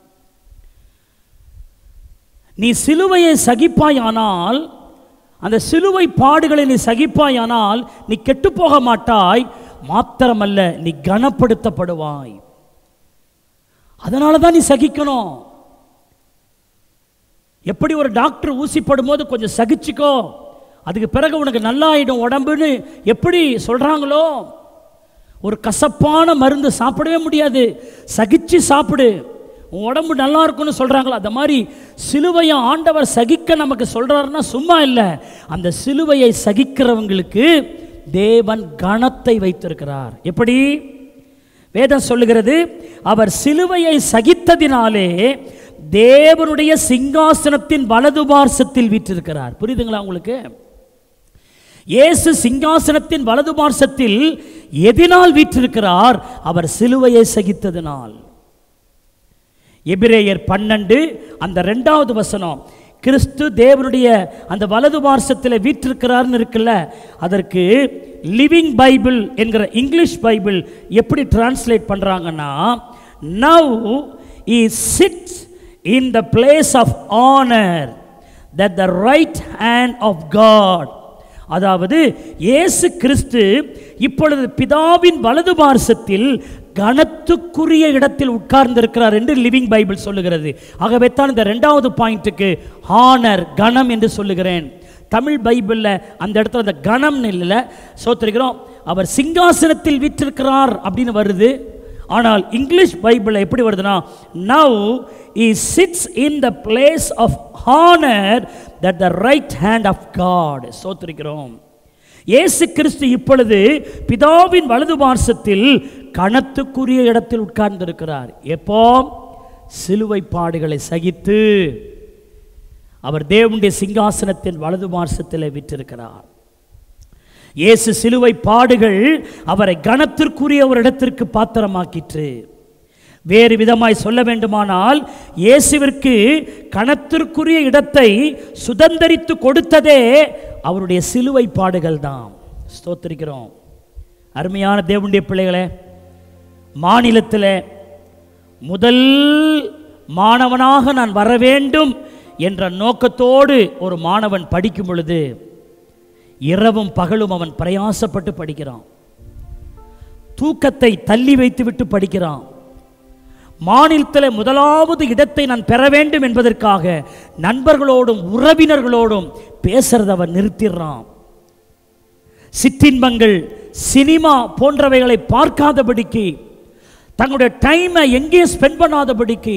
Speaker 1: நீ சிலுவையை சகிப்பாயானால் அந்த சிலுவை பாடுகளை நீ சகிப்பாயானால் நீ கெட்டு போக மாட்டாய் மாத்திரமல்ல நீ கனப்படுத்தப்படுவாய் அதனால தான் நீ சகிக்கணும் எப்படி ஒரு டாக்டர் ஊசி போடும்போது கொஞ்சம் சகிச்சுக்கோ அதுக்கு பிறகு உனக்கு நல்லாயிடும் உடம்புன்னு எப்படி சொல்றாங்களோ ஒரு கசப்பான மருந்து சாப்பிடவே முடியாது சகிச்சு சாப்பிடு உன் உடம்பு நல்லா இருக்கும்னு சொல்றாங்களா அந்த மாதிரி சிலுவையை ஆண்டவர் சகிக்க நமக்கு சொல்றாருன்னா சும்மா இல்லை அந்த சிலுவையை சகிக்கிறவங்களுக்கு தேவன் கணத்தை வைத்திருக்கிறார் எப்படி வேதம் சொல்லுகிறது அவர் சிலுவையை சகித்ததினாலே தேவனுடைய சிங்காசனத்தின் வலது பார்சத்தில் வீற்றிருக்கிறார் புரியுதுங்களா உங்களுக்கு இயேசு சிங்காசனத்தின் வலது பார்சத்தில் எதினால் வீற்றிருக்கிறார் அவர் சிலுவையை சகித்ததினால் எபிரேயர் பன்னெண்டு அந்த ரெண்டாவது வசனம் கிறிஸ்து தேவனுடைய அந்த வலது பார்சத்தில் வீற்றிருக்கிறார்னு இருக்குல்ல அதற்கு லிவிங் பைபிள் என்கிற இங்கிலீஷ் பைபிள் எப்படி டிரான்ஸ்லேட் பண்ணுறாங்கன்னா now he sits in the place of honour that the right hand of God அதாவது இயேசு கிறிஸ்து இப்பொழுது பிதாவின் வலது பார்சத்தில் கனத்துக்குரிய இடத்தில் உட்கார்ந்திருக்கிறார் என்று லிவிங் பைபிள் சொல்லுகிறது ஆகவே தான் இந்த ரெண்டாவது பாயிண்ட்டுக்கு ஹானர் கணம் என்று சொல்லுகிறேன் தமிழ் பைபிளில் அந்த இடத்துல அந்த கணம்னு இல்லை சோத்திருக்கிறோம் அவர் சிங்காசனத்தில் வீற்றிருக்கிறார் அப்படின்னு வருது ஆனால் இங்கிலீஷ் பைபிளில் எப்படி வருதுன்னா now he sits in the place of honour that the right hand of God சோத்திருக்கிறோம் இயேசு கிறிஸ்து இப்பொழுது பிதாவின் வலது பார்சத்தில் கணத்துக்குரிய இடத்தில் உட்கார்ந்திருக்கிறார் எப்போ சிலுவை பாடுகளை சகித்து அவர் தேவனுடைய சிங்காசனத்தின் வலது பார்சத்தில் விற்றிருக்கிறார் இயேசு சிலுவை பாடுகள் அவரை கணத்திற்குரிய ஒரு இடத்திற்கு பாத்திரமாக்கிற்று வேறு விதமாய் சொல்ல வேண்டுமானால் இயேசுவிற்கு கணத்திற்குரிய இடத்தை சுதந்தரித்து கொடுத்ததே அவருடைய சிலுவை பாடுகள் தான் ஸ்தோத்திரிக்கிறோம் அருமையான தேவனுடைய பிள்ளைகளே மாநிலத்தில் முதல் மாணவனாக நான் வர வேண்டும் என்ற நோக்கத்தோடு ஒரு மாணவன் படிக்கும் பொழுது இரவும் பகலும் அவன் பிரயாசப்பட்டு படிக்கிறான் தூக்கத்தை தள்ளி வைத்துவிட்டு படிக்கிறான் மாநிலத்தில் முதலாவது இடத்தை நான் பெற வேண்டும் என்பதற்காக நண்பர்களோடும் உறவினர்களோடும் பேசுறத அவன் நிறுத்திடுறான் சிற்றின்பங்கள் சினிமா போன்றவைகளை பார்க்காதபடிக்கு தங்களுடைய டைமை எங்கேயும் ஸ்பெண்ட் பண்ணாதபடிக்கு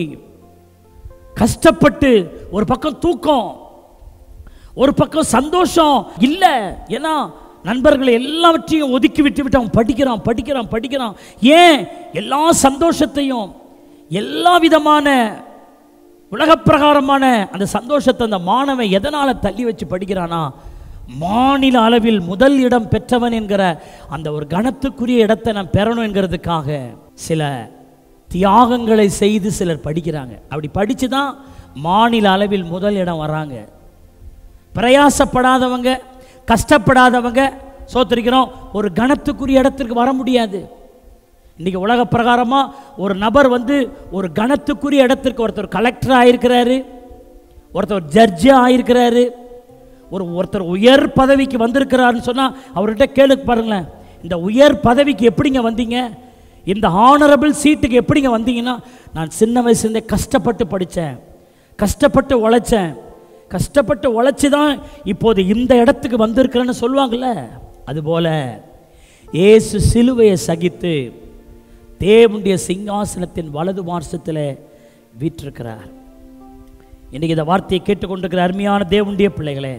Speaker 1: கஷ்டப்பட்டு ஒரு பக்கம் தூக்கம் ஒரு பக்கம் சந்தோஷம் இல்லை ஏன்னா நண்பர்களை எல்லாவற்றையும் ஒதுக்கி விட்டு விட்டு அவன் படிக்கிறான் படிக்கிறான் படிக்கிறான் ஏன் எல்லா சந்தோஷத்தையும் எல்லா விதமான உலகப்பிரகாரமான அந்த சந்தோஷத்தை அந்த மாணவன் எதனால் தள்ளி வச்சு படிக்கிறானா மாநில அளவில் முதல் இடம் பெற்றவன் என்கிற அந்த ஒரு கணத்துக்குரிய இடத்தை நான் பெறணும் என்கிறதுக்காக சில தியாகங்களை செய்து சிலர் படிக்கிறாங்க அப்படி படித்து தான் மாநில அளவில் முதல் இடம் வராங்க பிரயாசப்படாதவங்க கஷ்டப்படாதவங்க சோத்திருக்கிறோம் ஒரு கணத்துக்குரிய இடத்திற்கு வர முடியாது இன்னைக்கு உலக பிரகாரமாக ஒரு நபர் வந்து ஒரு கணத்துக்குரிய இடத்திற்கு ஒருத்தர் கலெக்டர் ஆயிருக்கிறாரு ஒருத்தர் ஜட்ஜி ஆயிருக்கிறாரு ஒரு ஒருத்தர் உயர் பதவிக்கு வந்திருக்கிறாருன்னு சொன்னால் அவர்கிட்ட கேளு பாருங்களேன் இந்த உயர் பதவிக்கு எப்படிங்க வந்தீங்க இந்த ஹானரபிள் சீட்டுக்கு எப்படிங்க வந்தீங்கன்னா நான் சின்ன வயசுலேருந்தே கஷ்டப்பட்டு படித்தேன் கஷ்டப்பட்டு உழைச்சேன் கஷ்டப்பட்டு உழைச்சி தான் இப்போது இந்த இடத்துக்கு வந்திருக்கிறேன்னு சொல்லுவாங்கள்ல அதுபோல இயேசு சிலுவையை சகித்து தேவனுடைய சிங்காசனத்தின் வலது மார்சத்தில் வீற்றிருக்கிறார் இன்னைக்கு இந்த வார்த்தையை கேட்டுக்கொண்டிருக்கிற அருமையான தேவனுடைய பிள்ளைகளே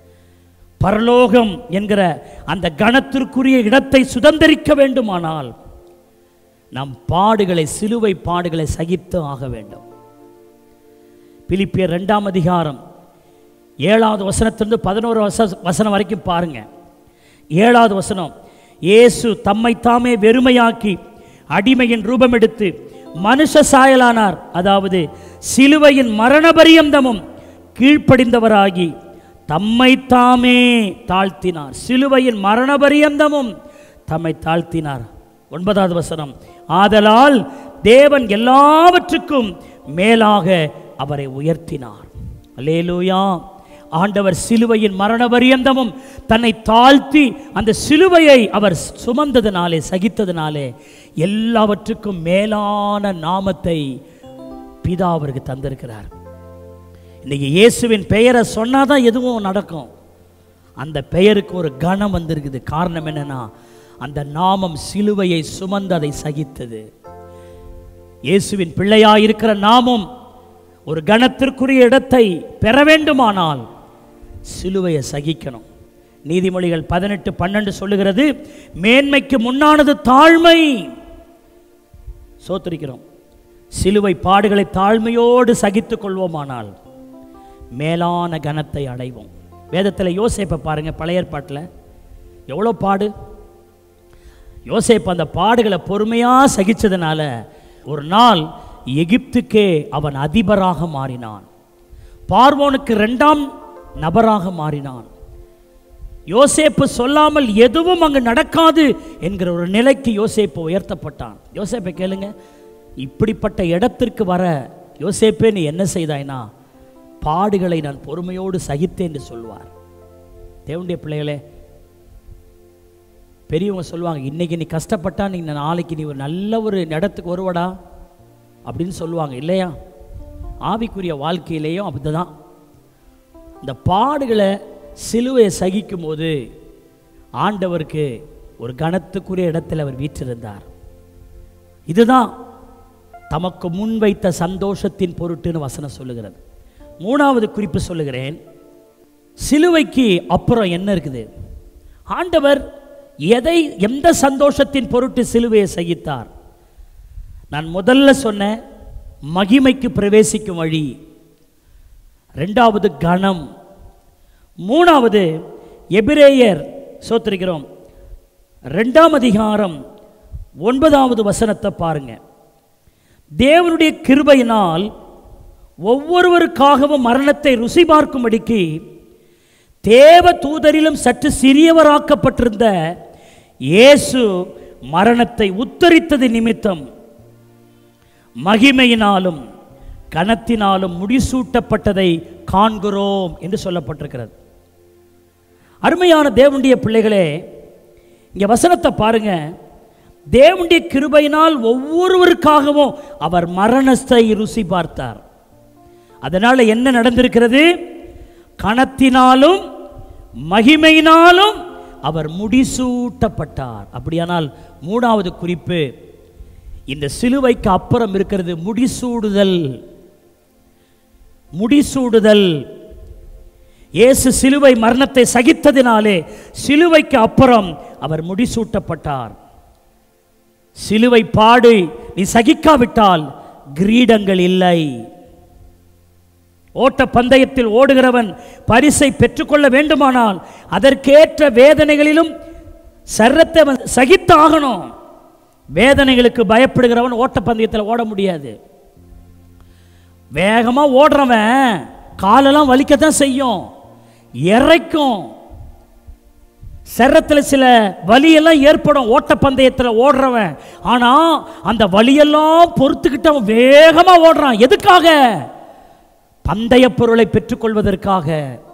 Speaker 1: பரலோகம் என்கிற அந்த கணத்திற்குரிய இடத்தை சுதந்திரிக்க வேண்டுமானால் நம் பாடுகளை சிலுவை பாடுகளை சகித்து ஆக வேண்டும் பிலிப்பியர் ரெண்டாம் அதிகாரம் ஏழாவது வசனத்திலிருந்து பதினோரு வச வசனம் வரைக்கும் பாருங்க ஏழாவது வசனம் இயேசு தம்மை தாமே வெறுமையாக்கி அடிமையின் ரூபம் எடுத்து மனுஷ சாயலானார் அதாவது சிலுவையின் மரண பரியந்தமும் கீழ்ப்படிந்தவராகி தம்மை தாமே தாழ்த்தினார் சிலுவையின் மரண பரியந்தமும் தம்மை தாழ்த்தினார் ஒன்பதாவது வசனம் ஆதலால் தேவன் எல்லாவற்றுக்கும் மேலாக அவரை உயர்த்தினார் அல்லேலூயா ஆண்டவர் சிலுவையின் மரண பரியந்தமும் தன்னை தாழ்த்தி அந்த சிலுவையை அவர் சுமந்ததினாலே சகித்ததினாலே எல்லாவற்றுக்கும் மேலான நாமத்தை பிதா அவருக்கு தந்திருக்கிறார் இன்னைக்கு இயேசுவின் பெயரை சொன்னாதான் எதுவும் நடக்கும் அந்த பெயருக்கு ஒரு கணம் வந்திருக்குது காரணம் என்னன்னா அந்த நாமம் சிலுவையை சுமந்து அதை சகித்தது இயேசுவின் பிள்ளையாய் இருக்கிற நாமம் ஒரு கணத்திற்குரிய இடத்தை பெற வேண்டுமானால் சிலுவையை சகிக்கணும் நீதிமொழிகள் பதினெட்டு பன்னெண்டு சொல்லுகிறது மேன்மைக்கு முன்னானது தாழ்மை சோத்திருக்கிறோம் சிலுவை பாடுகளை தாழ்மையோடு சகித்துக் கொள்வோமானால் மேலான கனத்தை அடைவோம் வேதத்தில் யோசேப்பை பாருங்க பழைய ஏற்பாட்டில் எவ்வளோ பாடு யோசேப்பு அந்த பாடுகளை பொறுமையாக சகிச்சதுனால ஒரு நாள் எகிப்துக்கே அவன் அதிபராக மாறினான் பார்வோனுக்கு ரெண்டாம் நபராக மாறினான் யோசேப்பு சொல்லாமல் எதுவும் அங்கு நடக்காது என்கிற ஒரு நிலைக்கு யோசேப்பு உயர்த்தப்பட்டான் யோசேப்பை கேளுங்க இப்படிப்பட்ட இடத்திற்கு வர யோசேப்பே நீ என்ன செய்தாய்னா பாடுகளை நான் பொறுமையோடு சகித்தேன் என்று சொல்வார் தேவனுடைய பிள்ளைகளே பெரியவங்க சொல்லுவாங்க இன்னைக்கு நீ கஷ்டப்பட்டா நீ நாளைக்கு நீ ஒரு நல்ல ஒரு இடத்துக்கு வருவடா அப்படின்னு சொல்லுவாங்க இல்லையா ஆவிக்குரிய வாழ்க்கையிலேயும் அப்படிதான் இந்த பாடுகளை சிலுவையை சகிக்கும் போது ஆண்டவருக்கு ஒரு கனத்துக்குரிய இடத்தில் அவர் வீற்றிருந்தார் இதுதான் தமக்கு முன்வைத்த சந்தோஷத்தின் பொருட்டுன்னு வசனம் சொல்லுகிறது மூணாவது குறிப்பு சொல்லுகிறேன் சிலுவைக்கு அப்புறம் என்ன இருக்குது ஆண்டவர் எதை எந்த சந்தோஷத்தின் பொருட்டு சிலுவையை சகித்தார் நான் முதல்ல சொன்ன மகிமைக்கு பிரவேசிக்கும் வழி ரெண்டாவது கணம் மூணாவது எபிரேயர் சோத்திருக்கிறோம் ரெண்டாம் அதிகாரம் ஒன்பதாவது வசனத்தை பாருங்க தேவனுடைய கிருபையினால் ஒவ்வொருவருக்காகவும் மரணத்தை ருசி பார்க்கும்படிக்கு தேவ தூதரிலும் சற்று சிறியவராக்கப்பட்டிருந்த இயேசு மரணத்தை உத்தரித்தது நிமித்தம் மகிமையினாலும் கனத்தினாலும் முடிசூட்டப்பட்டதை காண்கிறோம் என்று சொல்லப்பட்டிருக்கிறது அருமையான தேவனுடைய பிள்ளைகளே இங்க வசனத்தை பாருங்க தேவனுடைய கிருபையினால் ஒவ்வொருவருக்காகவும் அவர் மரணத்தை ருசி பார்த்தார் அதனால என்ன நடந்திருக்கிறது கணத்தினாலும் மகிமையினாலும் அவர் முடிசூட்டப்பட்டார் அப்படியானால் மூணாவது குறிப்பு இந்த சிலுவைக்கு அப்புறம் இருக்கிறது முடிசூடுதல் முடிசூடுதல் இயேசு சிலுவை மரணத்தை சகித்ததினாலே சிலுவைக்கு அப்புறம் அவர் முடிசூட்டப்பட்டார் சிலுவை பாடு நீ சகிக்காவிட்டால் கிரீடங்கள் இல்லை ஓட்ட பந்தயத்தில் ஓடுகிறவன் பரிசை பெற்றுக்கொள்ள வேண்டுமானால் அதற்கேற்ற வேதனைகளிலும் சர்ரத்தை அவன் சகித்தாகணும் வேதனைகளுக்கு பயப்படுகிறவன் ஓட்ட பந்தயத்தில் ஓட முடியாது வேகமாக ஓடுறவன் காலெல்லாம் வலிக்கத்தான் செய்யும் இறைக்கும் சரத்தில் சில வலியெல்லாம் ஏற்படும் ஓட்டப்பந்தயத்தில் ஓடுறவன் ஆனால் அந்த வலியெல்லாம் பொறுத்துக்கிட்டு அவன் வேகமாக ஓடுறான் எதுக்காக பந்தய பொருளை பெற்றுக்கொள்வதற்காக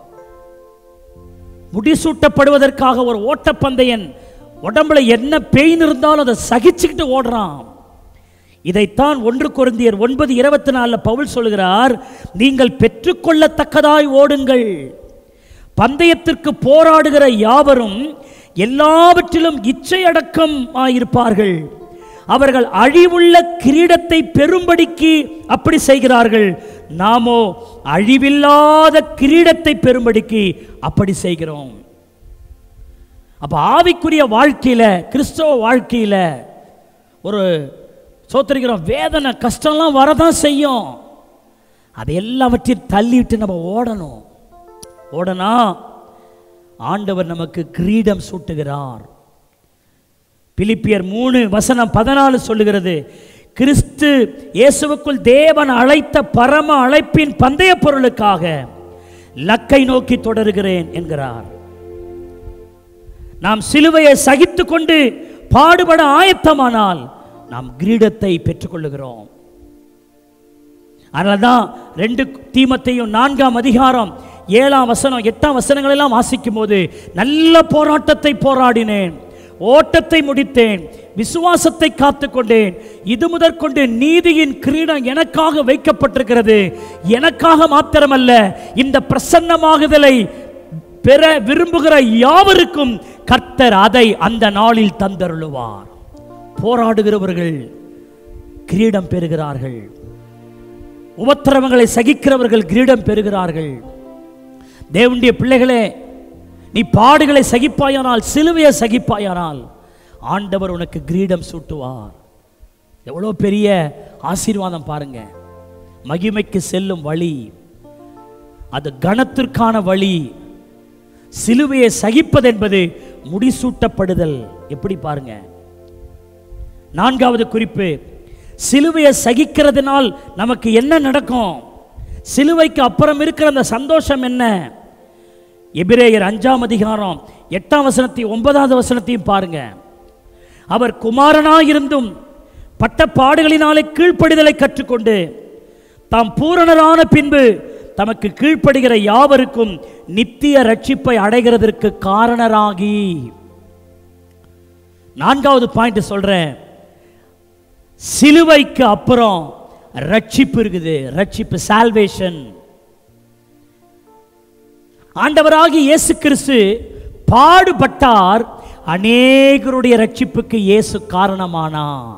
Speaker 1: முடிசூட்டப்படுவதற்காக ஒரு ஓட்டப்பந்தயன் உடம்புல என்ன பெயின் இருந்தாலும் அதை சகிச்சுக்கிட்டு ஓடுறான் இதைத்தான் ஒன்று குருந்தியர் ஒன்பது இருபத்தி நாலில் பவுல் சொல்கிறார் நீங்கள் பெற்றுக்கொள்ளத்தக்கதாய் ஓடுங்கள் பந்தயத்திற்கு போராடுகிற யாவரும் எல்லாவற்றிலும் இச்சை அடக்கம் ஆயிருப்பார்கள் அவர்கள் அழிவுள்ள கிரீடத்தை பெரும்படிக்கு அப்படி செய்கிறார்கள் நாமோ அழிவில்லாத கிரீடத்தை பெரும்படிக்கு அப்படி செய்கிறோம் அப்ப ஆவிக்குரிய வாழ்க்கையில கிறிஸ்தவ வாழ்க்கையில ஒரு சோத்தரிக்கிறோம் வேதனை கஷ்டம்லாம் வரதான் செய்யும் அதை எல்லாவற்றையும் தள்ளிவிட்டு நம்ம ஓடணும் ஓடனா ஆண்டவர் நமக்கு கிரீடம் சூட்டுகிறார் பிலிப்பியர் மூணு வசனம் பதினாலு சொல்லுகிறது கிறிஸ்து இயேசுவுக்குள் தேவன் அழைத்த பரம அழைப்பின் பந்தய பொருளுக்காக லக்கை நோக்கி தொடருகிறேன் என்கிறார் நாம் சிலுவையை சகித்து கொண்டு பாடுபட ஆயத்தமானால் நாம் கிரீடத்தை பெற்றுக்கொள்ளுகிறோம் அதனால்தான் ரெண்டு தீமத்தையும் நான்காம் அதிகாரம் ஏழாம் வசனம் எட்டாம் வசனங்கள் எல்லாம் வாசிக்கும் போது நல்ல போராட்டத்தை போராடினேன் ஓட்டத்தை முடித்தேன் விசுவாசத்தை காத்துக்கொண்டேன் இது முதற்கொண்டு நீதியின் கிரீடம் எனக்காக வைக்கப்பட்டிருக்கிறது எனக்காக மாத்திரமல்ல இந்த பிரசன்னமாகுதலை பெற விரும்புகிற யாவருக்கும் கர்த்தர் அதை அந்த நாளில் தந்தருளுவார் போராடுகிறவர்கள் கிரீடம் பெறுகிறார்கள் உபத்திரவங்களை சகிக்கிறவர்கள் கிரீடம் பெறுகிறார்கள் தேவனுடைய பிள்ளைகளே நீ பாடுகளை சகிப்பாயானால் சிலுவையை சகிப்பாயானால் ஆண்டவர் உனக்கு கிரீடம் சூட்டுவார் எவ்வளோ பெரிய ஆசீர்வாதம் பாருங்க மகிமைக்கு செல்லும் வழி அது கணத்திற்கான வழி சிலுவையை சகிப்பது என்பது முடிசூட்டப்படுதல் எப்படி பாருங்க நான்காவது குறிப்பு சிலுவையை சகிக்கிறதுனால் நமக்கு என்ன நடக்கும் சிலுவைக்கு அப்புறம் இருக்கிற அந்த சந்தோஷம் என்ன எபிரேயர் அஞ்சாம் அதிகாரம் எட்டாம் வசனத்தையும் ஒன்பதாவது வசனத்தையும் பாருங்க அவர் குமாரனாயிருந்தும் பட்ட பாடுகளினாலே கீழ்ப்படிதலை கற்றுக்கொண்டு தாம் பூரணரான பின்பு தமக்கு கீழ்ப்படுகிற யாவருக்கும் நித்திய ரட்சிப்பை அடைகிறதற்கு காரணராகி நான்காவது பாயிண்ட் சொல்றேன் சிலுவைக்கு அப்புறம் ரட்சிப்பு இருக்குது ரட்சிப்பு சால்வேஷன் ஆண்டவராகி இயேசு கிறிஸ்து பாடுபட்டார் அநேகருடைய ரட்சிப்புக்கு இயேசு காரணமானார்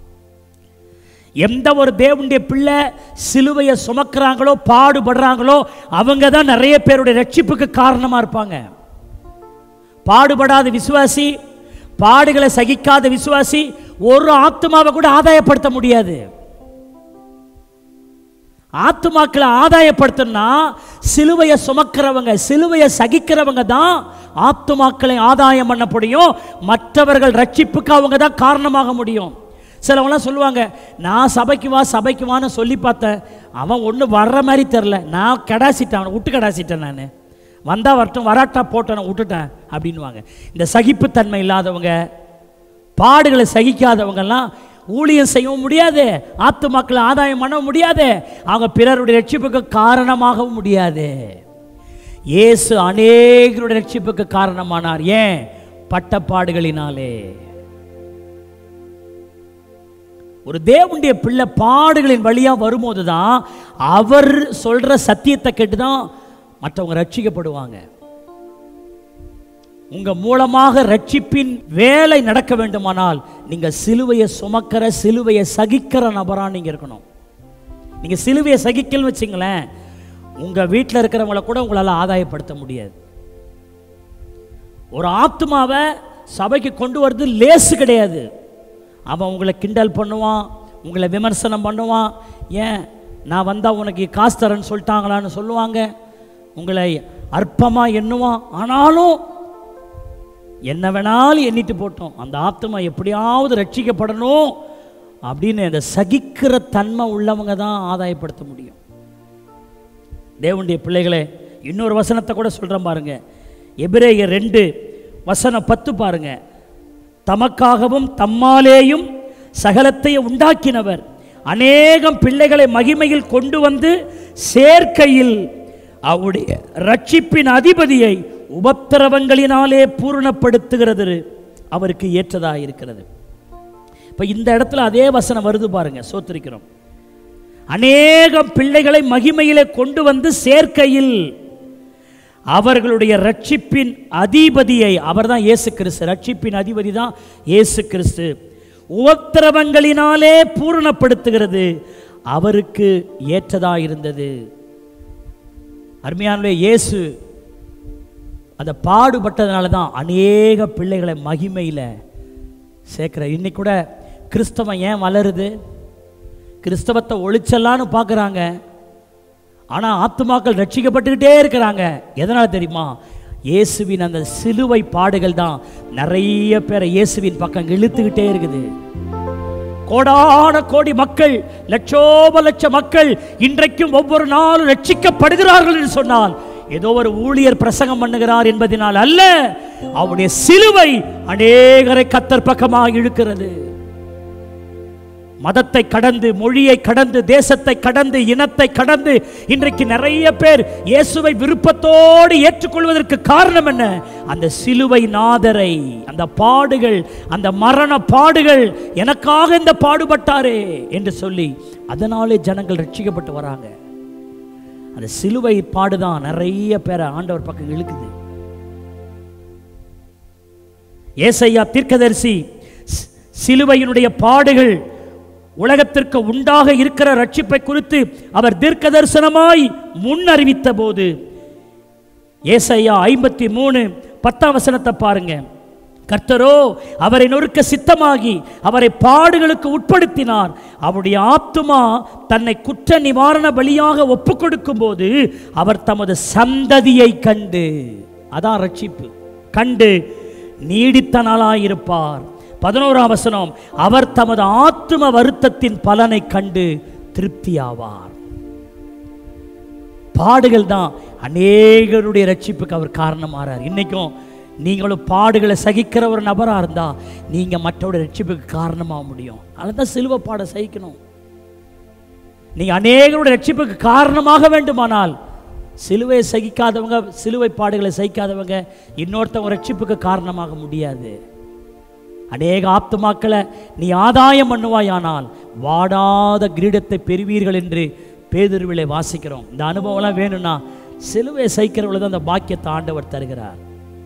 Speaker 1: எந்த ஒரு தேவனுடைய பிள்ளை சிலுவையை சுமக்கிறாங்களோ பாடுபடுறாங்களோ அவங்க தான் நிறைய பேருடைய ரட்சிப்புக்கு காரணமாக இருப்பாங்க பாடுபடாத விசுவாசி பாடுகளை சகிக்காத விசுவாசி ஒரு ஆத்மாவை கூட ஆதாயப்படுத்த முடியாது ஆத்துமாக்களை ஆதாயப்படுத்தணும்னா சிலுவையை சுமக்கிறவங்க சிலுவையை சகிக்கிறவங்க தான் ஆத்துமாக்களை ஆதாயம் பண்ண முடியும் மற்றவர்கள் ரட்சிப்புக்கு அவங்க தான் காரணமாக முடியும் சிலவங்களாம் சொல்லுவாங்க நான் சபைக்கு வா சபைக்கு வான்னு சொல்லி பார்த்தேன் அவன் ஒன்றும் வர்ற மாதிரி தெரில நான் கடாசிட்டேன் அவனை விட்டு கடாசிட்டேன் நான் வந்தா வரட்டும் வராட்டா போட்டேன் விட்டுட்டேன் அப்படின்வாங்க இந்த சகிப்புத்தன்மை இல்லாதவங்க பாடுகளை சகிக்காதவங்கெல்லாம் ஊழியம் செய்யவும் முடியாது ஆத்துமாக்களை ஆதாயம் பண்ண முடியாது அவங்க பிறருடைய ரட்சிப்புக்கு காரணமாகவும் முடியாது இயேசு அநேகருடைய ரட்சிப்புக்கு காரணமானார் ஏன் பட்டப்பாடுகளினாலே ஒரு தேவனுடைய பிள்ளை பாடுகளின் வழியா வரும்போது தான் அவர் சொல்ற சத்தியத்தை கேட்டு தான் மற்றவங்க ரட்சிக்கப்படுவாங்க உங்க மூலமாக ரட்சிப்பின் வேலை நடக்க வேண்டுமானால் நீங்க சிலுவையை சுமக்கிற சிலுவையை சகிக்கிற நபரா நீங்க இருக்கணும் நீங்க சிலுவையை சகிக்கலன்னு வச்சுங்களேன் உங்கள் வீட்டில் இருக்கிறவங்கள கூட உங்களால் ஆதாயப்படுத்த முடியாது ஒரு ஆத்மாவை சபைக்கு கொண்டு வர்றது லேசு கிடையாது அவன் உங்களை கிண்டல் பண்ணுவான் உங்களை விமர்சனம் பண்ணுவான் ஏன் நான் வந்தால் உனக்கு காசு தரேன்னு சொல்லிட்டாங்களான்னு சொல்லுவாங்க உங்களை அற்பமாக எண்ணுவான் ஆனாலும் என்ன வேணாலும் எண்ணிட்டு போட்டோம் அந்த ஆத்மா எப்படியாவது ரட்சிக்கப்படணும் அப்படின்னு அந்த சகிக்கிற தன்மை உள்ளவங்க தான் ஆதாயப்படுத்த முடியும் தேவனுடைய பிள்ளைகளே இன்னொரு வசனத்தை கூட சொல்கிறேன் பாருங்க எபிரேயர் ரெண்டு வசனம் பத்து பாருங்க தமக்காகவும் தம்மாலேயும் சகலத்தையும் உண்டாக்கினவர் அநேகம் பிள்ளைகளை மகிமையில் கொண்டு வந்து சேர்க்கையில் அவருடைய ரட்சிப்பின் அதிபதியை உபத்திரவங்களினாலே பூரணப்படுத்துகிறது அவருக்கு ஏற்றதாக இருக்கிறது இப்போ இந்த இடத்துல அதே வசனம் வருது பாருங்க சோத்திருக்கிறோம் அநேகம் பிள்ளைகளை மகிமையிலே கொண்டு வந்து சேர்க்கையில் அவர்களுடைய ரட்சிப்பின் அதிபதியை அவர்தான் இயேசு கிறிஸ்து ரட்சிப்பின் அதிபதி தான் இயேசு கிறிஸ்து உபத்திரவங்களினாலே பூரணப்படுத்துகிறது அவருக்கு ஏற்றதா இருந்தது அருமையானே இயேசு அந்த பாடுபட்டதுனால தான் அநேக பிள்ளைகளை மகிமையில் சேர்க்கிற இன்னைக்கு கூட கிறிஸ்தவம் ஏன் வளருது கிறிஸ்தவத்தை ஒழிச்சலான்னு பார்க்குறாங்க ஆனால் ஆத்துமாக்கள் ரட்சிக்கப்பட்டுக்கிட்டே இருக்கிறாங்க எதனால் தெரியுமா இயேசுவின் அந்த சிலுவை பாடுகள் தான் நிறைய பேரை இயேசுவின் பக்கம் இழுத்துக்கிட்டே இருக்குது கோடான கோடி மக்கள் லட்சோப லட்ச மக்கள் இன்றைக்கும் ஒவ்வொரு நாளும் ரட்சிக்கப்படுகிறார்கள் என்று சொன்னால் ஏதோ ஒரு ஊழியர் பிரசங்கம் பண்ணுகிறார் என்பதனால் அல்ல அவருடைய சிலுவை அநேகரை கத்தர் பக்கமாக இழுக்கிறது மதத்தை கடந்து மொழியை கடந்து தேசத்தை கடந்து இனத்தை கடந்து இன்றைக்கு நிறைய பேர் இயேசுவை விருப்பத்தோடு ஏற்றுக்கொள்வதற்கு காரணம் என்ன அந்த சிலுவை நாதரை அந்த பாடுகள் அந்த மரண பாடுகள் எனக்காக இந்த பாடுபட்டாரே என்று சொல்லி அதனாலே ஜனங்கள் ரட்சிக்கப்பட்டு வராங்க அந்த சிலுவை பாடுதான் நிறைய பேரை ஆண்டவர் பக்கம் இழுக்குது ஏசையா தீர்க்கதரிசி சி- சிலுவையினுடைய பாடுகள் உலகத்திற்கு உண்டாக இருக்கிற ரட்சிப்பை குறித்து அவர் தீர்க்க தரிசனமாய் முன் அறிவித்த போது ஏசையா ஐம்பத்தி மூணு பத்தாம் வசனத்தை பாருங்க கர்த்தரோ அவரை நொறுக்க சித்தமாகி அவரை பாடுகளுக்கு உட்படுத்தினார் அவருடைய ஆத்துமா தன்னை குற்ற நிவாரண பலியாக ஒப்பு கொடுக்கும் போது அவர் தமது சந்ததியை கண்டு அதான் ரட்சிப்பு கண்டு நீடித்த நாளாயிருப்பார் பதினோராம் வசனம் அவர் தமது ஆத்தும வருத்தத்தின் பலனை கண்டு திருப்தியாவார் பாடுகள் தான் அநேகருடைய ரட்சிப்புக்கு அவர் காரணமாறார் இன்னைக்கும் நீங்களும் பாடுகளை சகிக்கிற ஒரு நபராக இருந்தால் நீங்கள் மற்றவருடைய ரட்சிப்புக்கு காரணமாக முடியும் அதுதான் சிலுவை பாட சகிக்கணும் நீங்கள் அநேகருடைய ரட்சிப்புக்கு காரணமாக வேண்டுமானால் சிலுவையை சகிக்காதவங்க சிலுவை பாடுகளை சகிக்காதவங்க இன்னொருத்தவங்க ரட்சிப்புக்கு காரணமாக முடியாது அநேக ஆத்துமாக்களை நீ ஆதாயம் பண்ணுவாயானால் வாடாத கிரீடத்தை பெறுவீர்கள் என்று பேதுருவிலை வாசிக்கிறோம் இந்த அனுபவம்லாம் வேணும்னா சிலுவை சைக்கிறவளை தான் அந்த பாக்கியத்தை ஆண்டவர் தருகிறார்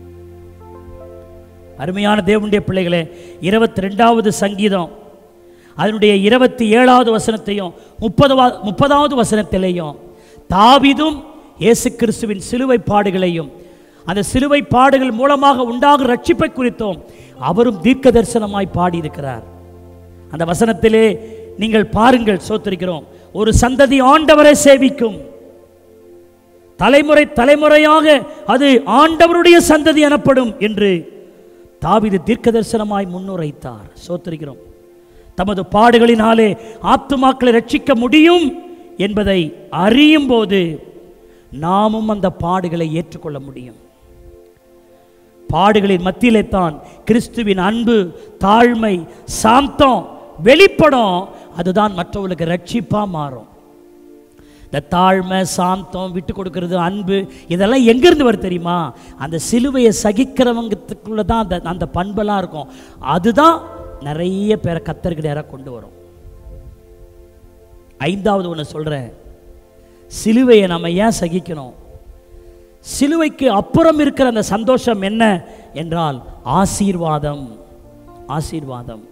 Speaker 1: அருமையான தேவனுடைய பிள்ளைகளே இருபத்தி ரெண்டாவது சங்கீதம் அதனுடைய இருபத்தி ஏழாவது வசனத்தையும் முப்பதவா முப்பதாவது வசனத்திலையும் தாவிதும் இயேசு கிறிஸ்துவின் சிலுவை பாடுகளையும் அந்த சிலுவை பாடுகள் மூலமாக உண்டாகும் ரட்சிப்பை குறித்தும் அவரும் தீர்க்க தரிசனமாய் பாடியிருக்கிறார் அந்த வசனத்திலே நீங்கள் பாருங்கள் சோத்திருக்கிறோம் ஒரு சந்ததி ஆண்டவரை சேவிக்கும் தலைமுறை தலைமுறையாக அது ஆண்டவருடைய சந்ததி எனப்படும் என்று தாவீது தீர்க்க தரிசனமாய் முன்னுரைத்தார் சோத்திருக்கிறோம் தமது பாடுகளினாலே ஆத்துமாக்களை ரட்சிக்க முடியும் என்பதை அறியும் போது நாமும் அந்த பாடுகளை ஏற்றுக்கொள்ள முடியும் பாடுகளின் மத்தியிலே தான் கிறிஸ்துவின் அன்பு தாழ்மை சாந்தம் வெளிப்படும் அதுதான் மற்றவர்களுக்கு ரட்சிப்பா மாறும் இந்த தாழ்மை சாந்தம் விட்டு கொடுக்கறது அன்பு இதெல்லாம் எங்கேருந்து வருது தெரியுமா அந்த சிலுவையை சகிக்கிறவங்கத்துக்குள்ள தான் அந்த அந்த பண்பெல்லாம் இருக்கும் அதுதான் நிறைய பேரை கத்தருக்கு நேராக கொண்டு வரும் ஐந்தாவது ஒன்று சொல்கிறேன் சிலுவையை நம்ம ஏன் சகிக்கணும் சிலுவைக்கு அப்புறம் இருக்கிற அந்த சந்தோஷம் என்ன என்றால் ஆசீர்வாதம் ஆசீர்வாதம்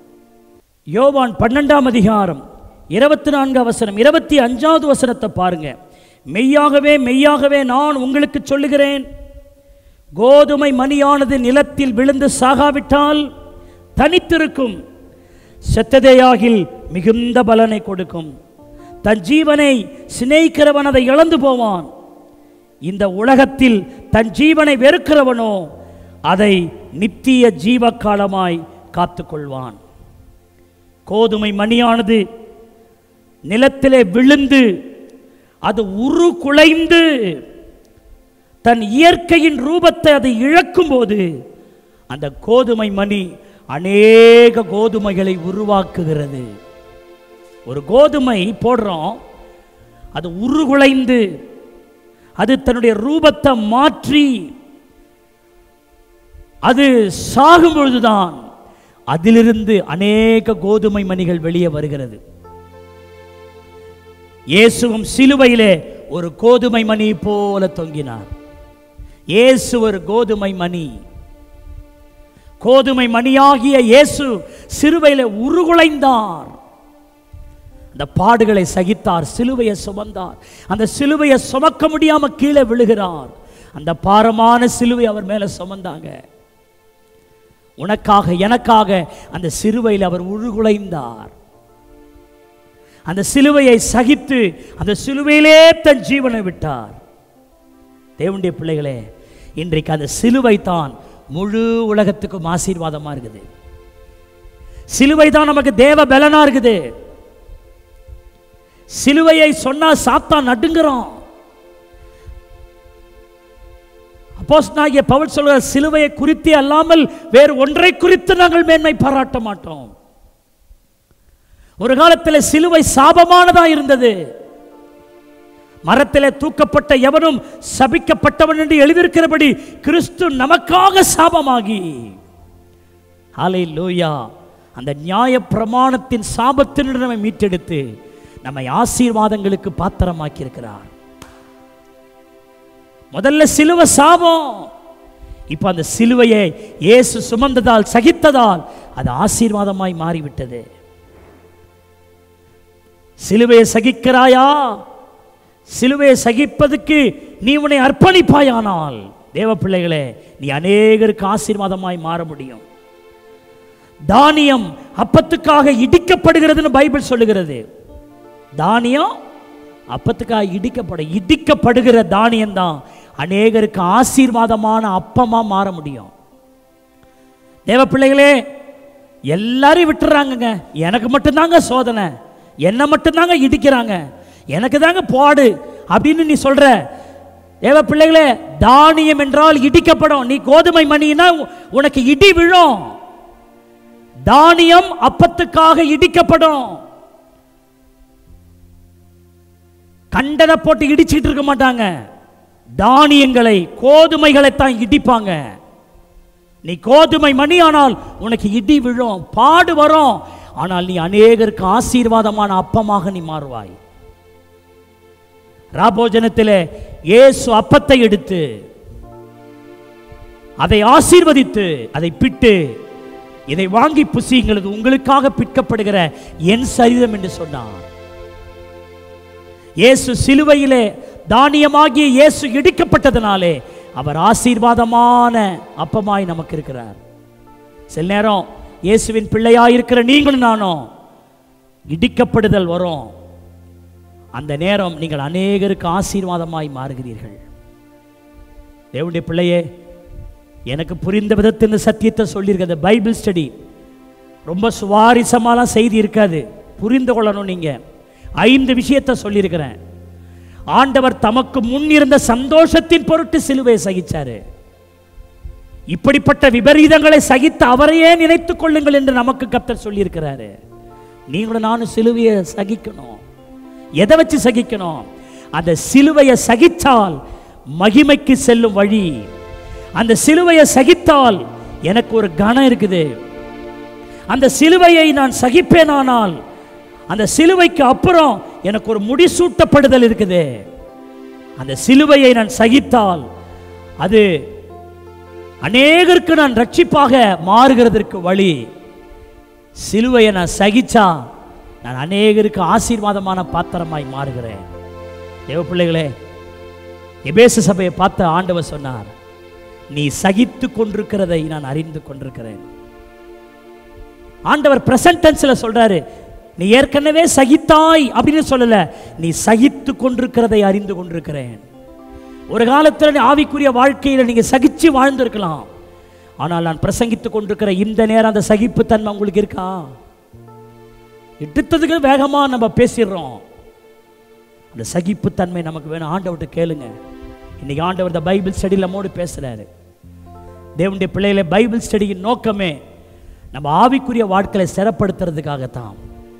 Speaker 1: யோவான் பன்னெண்டாம் அதிகாரம் இருபத்தி நான்கு அவசரம் இருபத்தி அஞ்சாவது வசனத்தை பாருங்க மெய்யாகவே மெய்யாகவே நான் உங்களுக்கு சொல்லுகிறேன் கோதுமை மணியானது நிலத்தில் விழுந்து சாகாவிட்டால் தனித்திருக்கும் செத்ததேயாகில் மிகுந்த பலனை கொடுக்கும் தன் ஜீவனை சிநேகிக்கிறவன் அதை இழந்து போவான் இந்த உலகத்தில் தன் ஜீவனை வெறுக்கிறவனோ அதை நித்திய ஜீவகாலமாய் காத்துக்கொள்வான் கோதுமை மணியானது நிலத்திலே விழுந்து அது உரு குலைந்து தன் இயற்கையின் ரூபத்தை அதை இழக்கும்போது அந்த கோதுமை மணி அநேக கோதுமைகளை உருவாக்குகிறது ஒரு கோதுமை போடுறோம் அது உருகுலைந்து அது தன்னுடைய ரூபத்தை மாற்றி அது சாகும் பொழுதுதான் அதிலிருந்து அநேக கோதுமை மணிகள் வெளியே வருகிறது இயேசுவும் சிலுவையிலே ஒரு கோதுமை மணி போல தொங்கினார் இயேசு ஒரு கோதுமை மணி கோதுமை மணியாகிய இயேசு சிலுவையிலே உருகுலைந்தார் அந்த பாடுகளை சகித்தார் சிலுவையை சுமந்தார் அந்த சிலுவையை சுமக்க முடியாம கீழே விழுகிறார் அந்த பாரமான சிலுவை அவர் மேல சுமந்தாங்க உனக்காக எனக்காக அந்த சிலுவையில் அவர் உருகுலைந்தார் அந்த சிலுவையை சகித்து அந்த சிலுவையிலே தன் ஜீவனை விட்டார் தேவனுடைய பிள்ளைகளே இன்றைக்கு அந்த சிலுவை தான் முழு உலகத்துக்கும் ஆசீர்வாதமா இருக்குது சிலுவை தான் நமக்கு தேவ பலனா இருக்குது சிலுவையை சொன்னா சாத்தான் நடுங்குறோம் அப்போஸ்தலனாகிய பவுல் சொல்கிற சிலுவையை குறித்து அல்லாமல் வேறு ஒன்றை குறித்து நாங்கள் மேன்மை பாராட்ட மாட்டோம் ஒரு காலத்தில் சிலுவை சாபமானதா இருந்தது மரத்திலே தூக்கப்பட்ட எவனும் சபிக்கப்பட்டவன் என்று எழுதியிருக்கிறபடி கிறிஸ்து நமக்காக சாபமாகி ஹாலே லூயா அந்த நியாய பிரமாணத்தின் சாபத்தினின்று நம்மை மீட்டெடுத்து நம்மை ஆசீர்வாதங்களுக்கு பாத்திரமாக்கி இருக்கிறார் முதல்ல சிலுவை சாபம் இப்போ அந்த சிலுவையை இயேசு சுமந்ததால் சகித்ததால் அது ஆசீர்வாதமாய் மாறிவிட்டது சிலுவையை சகிக்கிறாயா சிலுவையை சகிப்பதற்கு நீ உன்னை அர்ப்பணிப்பாயானால் தேவ பிள்ளைகளே நீ அநேகருக்கு ஆசீர்வாதமாய் மாற முடியும் தானியம் அப்பத்துக்காக இடிக்கப்படுகிறதுன்னு பைபிள் சொல்லுகிறது தானியம் அப்பத்துக்காக இடிக்கப்பட இடிக்கப்படுகிற தானியம் தான் அநேகருக்கு ஆசீர்வாதமான அப்பமா மாற முடியும் தேவ பிள்ளைகளே எல்லாரையும் விட்டுறாங்கங்க எனக்கு மட்டும்தாங்க சோதனை என்னை மட்டும்தாங்க இடிக்கிறாங்க எனக்கு தாங்க பாடு அப்படின்னு நீ சொல்ற தேவ பிள்ளைகளே தானியம் என்றால் இடிக்கப்படும் நீ கோதுமை மணினா உனக்கு இடி விழும் தானியம் அப்பத்துக்காக இடிக்கப்படும் கண்டனை போட்டு இடிச்சிட்டு இருக்க மாட்டாங்க தானியங்களை கோதுமைகளை தான் இடிப்பாங்க நீ கோதுமை மணி ஆனால் உனக்கு இடி விழும் பாடு வரும் ஆனால் நீ அநேகருக்கு ஆசீர்வாதமான அப்பமாக நீ மாறுவாய் ராபோஜனத்திலே இயேசு அப்பத்தை எடுத்து அதை ஆசீர்வதித்து அதை பிட்டு இதை வாங்கி புசியுங்கள் இது உங்களுக்காக பிற்கப்படுகிற என் சரீரம் என்று சொன்னார் இயேசு சிலுவையிலே தானியமாகிய இயேசு இடிக்கப்பட்டதனாலே அவர் ஆசீர்வாதமான அப்பமாய் நமக்கு இருக்கிறார் சில நேரம் இயேசுவின் பிள்ளையாய் இருக்கிற நீங்களும் நானும் இடிக்கப்படுதல் வரும் அந்த நேரம் நீங்கள் அநேகருக்கு ஆசீர்வாதமாய் மாறுகிறீர்கள் தேவனுடைய பிள்ளையே எனக்கு புரிந்த விதத்தில் இந்த சத்தியத்தை சொல்லியிருக்கிறது பைபிள் ஸ்டடி ரொம்ப சுவாரஸ்யமாலாம் செய்தி இருக்காது புரிந்து கொள்ளணும் நீங்க ஐந்து விஷயத்தை சொல்லியிருக்கிறேன் ஆண்டவர் தமக்கு முன் இருந்த சந்தோஷத்தின் பொருட்டு சிலுவையை சகிச்சாரு இப்படிப்பட்ட விபரீதங்களை சகித்து அவரையே நினைத்துக் கொள்ளுங்கள் என்று நமக்கு கர்த்தர் சொல்லியிருக்கிறாரு நீங்களும் நானும் சிலுவையை சகிக்கணும் எதை வச்சு சகிக்கணும் அந்த சிலுவையை சகித்தால் மகிமைக்கு செல்லும் வழி அந்த சிலுவையை சகித்தால் எனக்கு ஒரு கணம் இருக்குது அந்த சிலுவையை நான் சகிப்பேனானால் அந்த சிலுவைக்கு அப்புறம் எனக்கு ஒரு முடிசூட்டப்படுதல் இருக்குது அந்த சிலுவையை நான் சகித்தால் அது அநேகருக்கு நான் ரட்சிப்பாக மாறுகிறதற்கு வழி சிலுவையை நான் சகிச்சா நான் அநேகருக்கு ஆசீர்வாதமான பாத்திரமாய் மாறுகிறேன் தேவ பிள்ளைகளே எபேச சபையை பார்த்த ஆண்டவர் சொன்னார் நீ சகித்து கொண்டிருக்கிறதை நான் அறிந்து கொண்டிருக்கிறேன் ஆண்டவர் பிரசன்ட் டென்ஸ்ல சொல்றாரு நீ ஏற்கனவே சகித்தாய் அப்படின்னு சொல்லல நீ சகித்து கொண்டிருக்கிறதை அறிந்து கொண்டிருக்கிறேன் ஒரு காலத்தில் நீ ஆவிக்குரிய வாழ்க்கையில நீங்க சகிச்சு வாழ்ந்திருக்கலாம் ஆனால் நான் பிரசங்கித்து கொண்டிருக்கிற இந்த நேரம் அந்த சகிப்புத்தன்மை உங்களுக்கு இருக்கா எடுத்ததுக்கு வேகமா நம்ம பேசிடுறோம் அந்த சகிப்புத்தன்மை நமக்கு வேணும் ஆண்டவர்கிட்ட கேளுங்க இன்னைக்கு ஆண்டவர் இந்த பைபிள் ஸ்டடியில் நம்மோடு பேசுறாரு தேவனுடைய பிள்ளைகளை பைபிள் ஸ்டடியின் நோக்கமே நம்ம ஆவிக்குரிய வாழ்க்கையை சிறப்படுத்துறதுக்காகத்தான்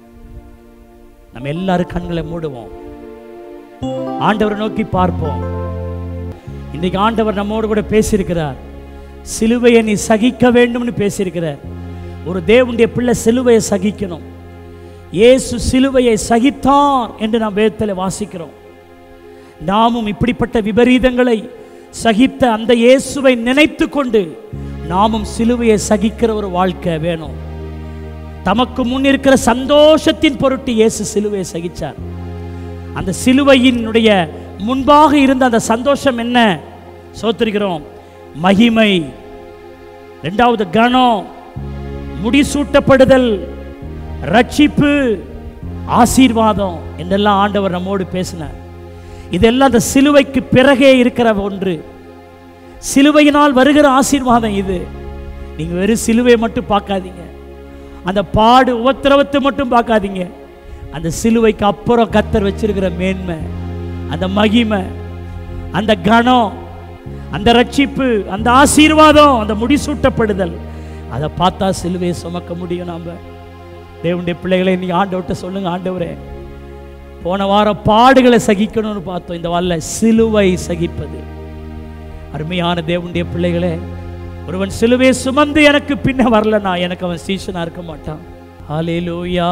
Speaker 1: நம்ம எல்லாரும் கண்களை மூடுவோம் ஆண்டவரை நோக்கி பார்ப்போம் இன்னைக்கு ஆண்டவர் நம்மோடு கூட பேசியிருக்கிறார் சிலுவையை நீ சகிக்க வேண்டும்னு பேசியிருக்கிறார் ஒரு தேவனுடைய பிள்ளை சிலுவையை சகிக்கணும் இயேசு சிலுவையை சகித்தார் என்று நாம் வேதத்தில் வாசிக்கிறோம் நாமும் இப்படிப்பட்ட விபரீதங்களை சகித்த அந்த இயேசுவை நினைத்து கொண்டு நாமும் சிலுவையை சகிக்கிற ஒரு வாழ்க்கை வேணும் தமக்கு முன் இருக்கிற சந்தோஷத்தின் பொருட்டு இயேசு சிலுவையை சகிச்சார் அந்த சிலுவையினுடைய முன்பாக இருந்த அந்த சந்தோஷம் என்ன சோத்திருக்கிறோம் மகிமை இரண்டாவது கணம் முடிசூட்டப்படுதல் ரட்சிப்பு ஆசீர்வாதம் என்றெல்லாம் ஆண்டவர் நம்மோடு பேசினார் இதெல்லாம் அந்த சிலுவைக்கு பிறகே இருக்கிற ஒன்று சிலுவையினால் வருகிற ஆசீர்வாதம் இது நீங்க வெறும் சிலுவையை மட்டும் பார்க்காதீங்க அந்த பாடு உபத்திரவத்தை மட்டும் பார்க்காதீங்க அந்த சிலுவைக்கு அப்புறம் கத்தர் வச்சிருக்கிற மேன்மை அந்த மகிமை அந்த கணம் அந்த ரட்சிப்பு அந்த ஆசீர்வாதம் அந்த முடிசூட்டப்படுதல் அதை பார்த்தா சிலுவையை சுமக்க முடியும் நாம தேவனுடைய பிள்ளைகளை நீ ஆண்டவர்கிட்ட சொல்லுங்க ஆண்டவரே போன வாரம் பாடுகளை சகிக்கணும்னு பார்த்தோம் இந்த வாரில் சிலுவை சகிப்பது அருமையான தேவனுடைய பிள்ளைகளே ஒருவன் சிலுவையை சுமந்து எனக்கு பின்ன வரலனா எனக்கு அவன் சீசனா இருக்க மாட்டான் ஹalleluya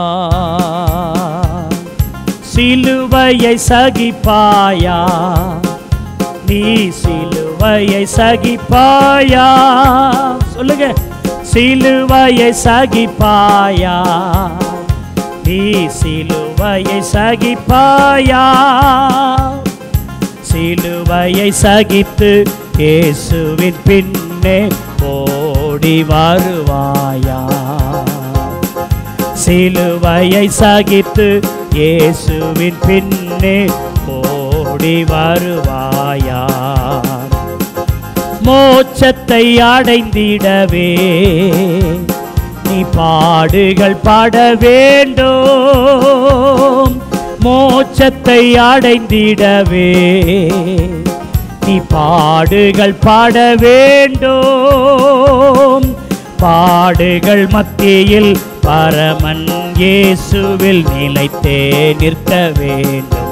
Speaker 1: சிலுவையை சகிப்பாயா நீ சிலுவையை சகிப்பாயா சொல்லுங்க சிலுவையை சகிப்பாயா நீ சிலுவையை சகிப்பாயா சிலுவையை சகித்து இயேசுவின் பின்னே ஓடி வருவாயா சிலுவையை சகித்து இயேசுவின் பின்னே ஓடி வருவாயா மோட்சத்தை அடைந்திடவே நீ பாடுகள் பாட வேண்டும் மோட்சத்தை அடைந்திடவே நீ பாடுகள் பாட வேண்டும் பாடுகள் மத்தியில் பரமன் இயேசுவில் நிலைத்தே நிற்க வேண்டும்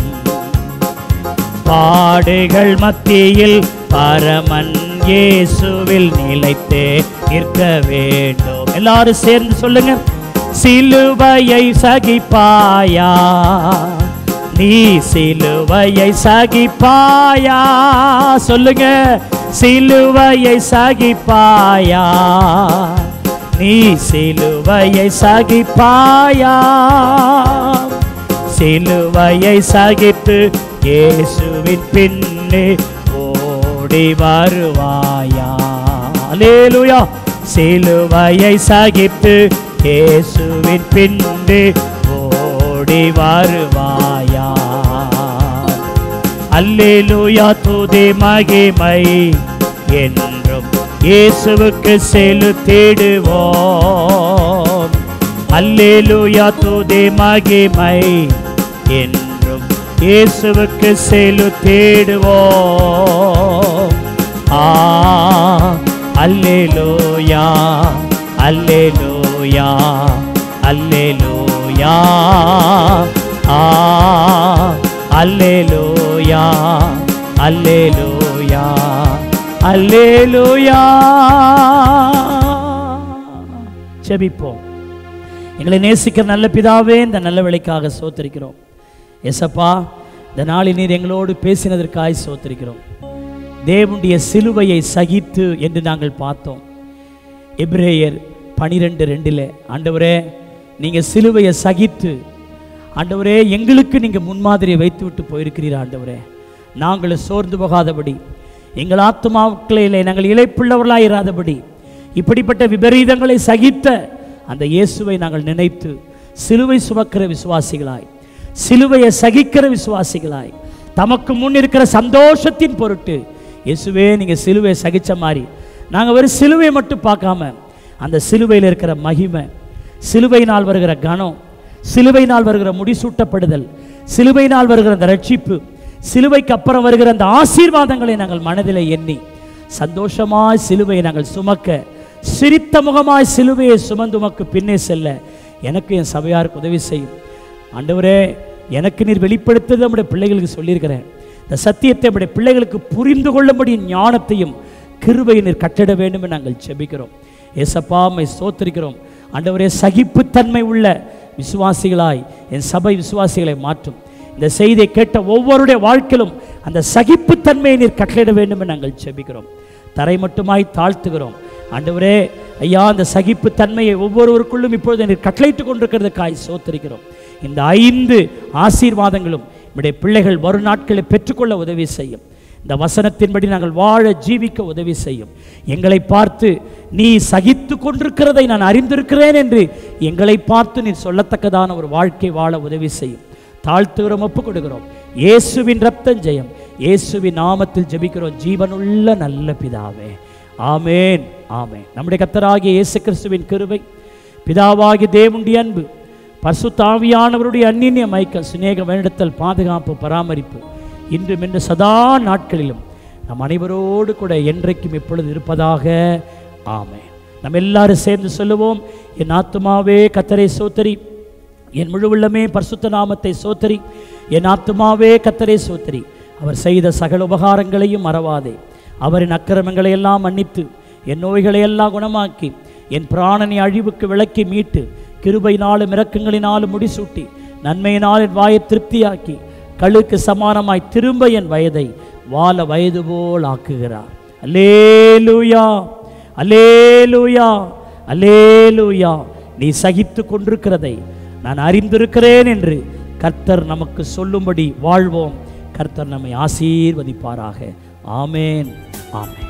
Speaker 1: பாடுகள் மத்தியில் பரமன் இயேசுவில் நிலைத்தே நிற்க வேண்டும் எல்லாரும் சேர்ந்து சொல்லுங்க சிலுவையை சகிப்பாயா நீ சிலுவையை சகிப்பாயா சொல்லுங்க சிலுவையை சகிப்பாயா நீ சிலுவையை சகிப்பாயா சிலுவையை சகித்து இயேசுவின் பின்னே ஓடி வருவாயா அல்லேலூயா சிலுவையை சகித்து இயேசுவின் பின்னே ஓடி வருவாயா அல்லேலூயா துதி மகிமை என்றும் இயேசுவுக்கு செலுத்திடுவோம் அல்லேலூயா துதி மகிமை என்றும் இயேசுவுக்கு செலுத்திடுவோம் ஆ அல்லேலூயா அல்லேலூயா அல்லேலூயா ஆ அல்லேலூயா அல்லேலூயா அல்லேலூயா ஜெபிப்போம் எங்களை நேசிக்கிற நல்ல பிதாவே இந்த நல்ல வேலைக்காக சோத்தரிக்கிறோம் எசப்பா இந்த நாளில் நீர் எங்களோடு பேசினதற்காய் சோத்தரிக்கிறோம் தேவனுடைய சிலுவையை சகித்து என்று நாங்கள் பார்த்தோம் எபிரேயர் பனிரெண்டு ரெண்டில் ஆண்டவரே நீங்கள் சிலுவையை சகித்து ஆண்டவரே எங்களுக்கு நீங்கள் முன்மாதிரியை வைத்து விட்டு போயிருக்கிறீர் ஆண்டவரே நாங்கள் சோர்ந்து போகாதபடி எங்கள் ஆத்மாக்களிலே நாங்கள் இழைப்புள்ளவர்களாக இராதபடி இப்படிப்பட்ட விபரீதங்களை சகித்த அந்த இயேசுவை நாங்கள் நினைத்து சிலுவை சுமக்கிற விசுவாசிகளாய் சிலுவையை சகிக்கிற விசுவாசிகளாய் தமக்கு முன் இருக்கிற சந்தோஷத்தின் பொருட்டு இயேசுவே நீங்கள் சிலுவையை சகிச்ச மாதிரி நாங்கள் வெறும் சிலுவையை மட்டும் பார்க்காம அந்த சிலுவையில் இருக்கிற மகிமை சிலுவையினால் வருகிற கனம் சிலுவையினால் வருகிற முடிசூட்டப்படுதல் சிலுவையினால் வருகிற அந்த ரட்சிப்பு சிலுவைக்கு அப்புறம் வருகிற அந்த ஆசீர்வாதங்களை நாங்கள் மனதில் எண்ணி சந்தோஷமாய் சிலுவையை நாங்கள் சுமக்க சிரித்த முகமாய் சிலுவையை சுமந்து உமக்கு பின்னே செல்ல எனக்கு என் சபையாருக்கு உதவி செய்யும் ஆண்டவரே எனக்கு நீர் வெளிப்படுத்தது நம்முடைய பிள்ளைகளுக்கு சொல்லியிருக்கிறேன் இந்த சத்தியத்தை நம்முடைய பிள்ளைகளுக்கு புரிந்து கொள்ளும்படி ஞானத்தையும் கிருபையை நீர் கட்டிட வேண்டும் என்று நாங்கள் செபிக்கிறோம் ஏசப்பா மை ஸ்தோத்திரிக்கிறோம் ஆண்டவரே சகிப்புத்தன்மை உள்ள விசுவாசிகளாய் என் சபை விசுவாசிகளை மாற்றும் இந்த செய்தியை கேட்ட ஒவ்வொருடைய வாழ்க்கையிலும் அந்த சகிப்புத்தன்மையை நீர் கட்டளையிட வேண்டும் என்று நாங்கள் செபிக்கிறோம் தரை மட்டுமாய் தாழ்த்துகிறோம் ஆண்டவரே ஐயா அந்த சகிப்புத்தன்மையை ஒவ்வொருவருக்குள்ளும் இப்பொழுது நீர் கட்டளையிட்டு கொண்டிருக்கிறதுக்காய் சோத்தரிக்கிறோம் இந்த ஐந்து ஆசீர்வாதங்களும் நம்முடைய பிள்ளைகள் வரும் நாட்களை பெற்றுக்கொள்ள உதவி செய்யும் இந்த வசனத்தின்படி நாங்கள் வாழ ஜீவிக்க உதவி செய்யும் எங்களை பார்த்து நீ சகித்து கொண்டிருக்கிறதை நான் அறிந்திருக்கிறேன் என்று எங்களை பார்த்து நீ சொல்லத்தக்கதான ஒரு வாழ்க்கை வாழ உதவி செய்யும் தாழ்த்துகிறோம் ஒப்புக் கொடுக்கிறோம் இயேசுவின் ரத்தம் ஜெயம் இயேசுவின் நாமத்தில் ஜெபிக்கிறோம் ஜீவனுள்ள நல்ல பிதாவே ஆமேன் ஆமேன் நம்முடைய கத்தராகிய இயேசு கிறிஸ்துவின் கிருபை பிதாவாகிய தேவனுடைய அன்பு பசுத்தாவியானவருடைய அந்நிய மைக்கல் சிநேக வேண்டத்தல் பாதுகாப்பு பராமரிப்பு இன்றும் இன்று சதா நாட்களிலும் நம் அனைவரோடு கூட என்றைக்கும் இப்பொழுது இருப்பதாக ஆமென் நம்ம எல்லாரும் சேர்ந்து சொல்லுவோம் என் ஆத்துமாவே கத்தரை சோத்தரி என் முழு உள்ளமே பரிசுத்த நாமத்தை சோத்தரி என் ஆத்துமாவே கத்தரை சோத்தரி அவர் செய்த சகல உபகாரங்களையும் மறவாதே அவரின் அக்கிரமங்களை எல்லாம் மன்னித்து என் நோய்களை எல்லாம் குணமாக்கி என் பிராணனை அழிவுக்கு விளக்கி மீட்டு கிருபையினாலும் இரக்கங்களினாலும் முடிசூட்டி நன்மையினால் என் வாயை திருப்தியாக்கி கழுக்கு சமானமாய் திரும்ப என் வயதை வாழ வயது போல் ஆக்குகிறார் அல்லேலூயா அல்லேலூயா அல்லேலூயா நீ சகித்து கொண்டிருக்கிறதை நான் அறிந்திருக்கிறேன் என்று கர்த்தர் நமக்கு சொல்லும்படி வாழ்வோம் கர்த்தர் நம்மை ஆசீர்வதிப்பாராக ஆமேன் ஆமேன்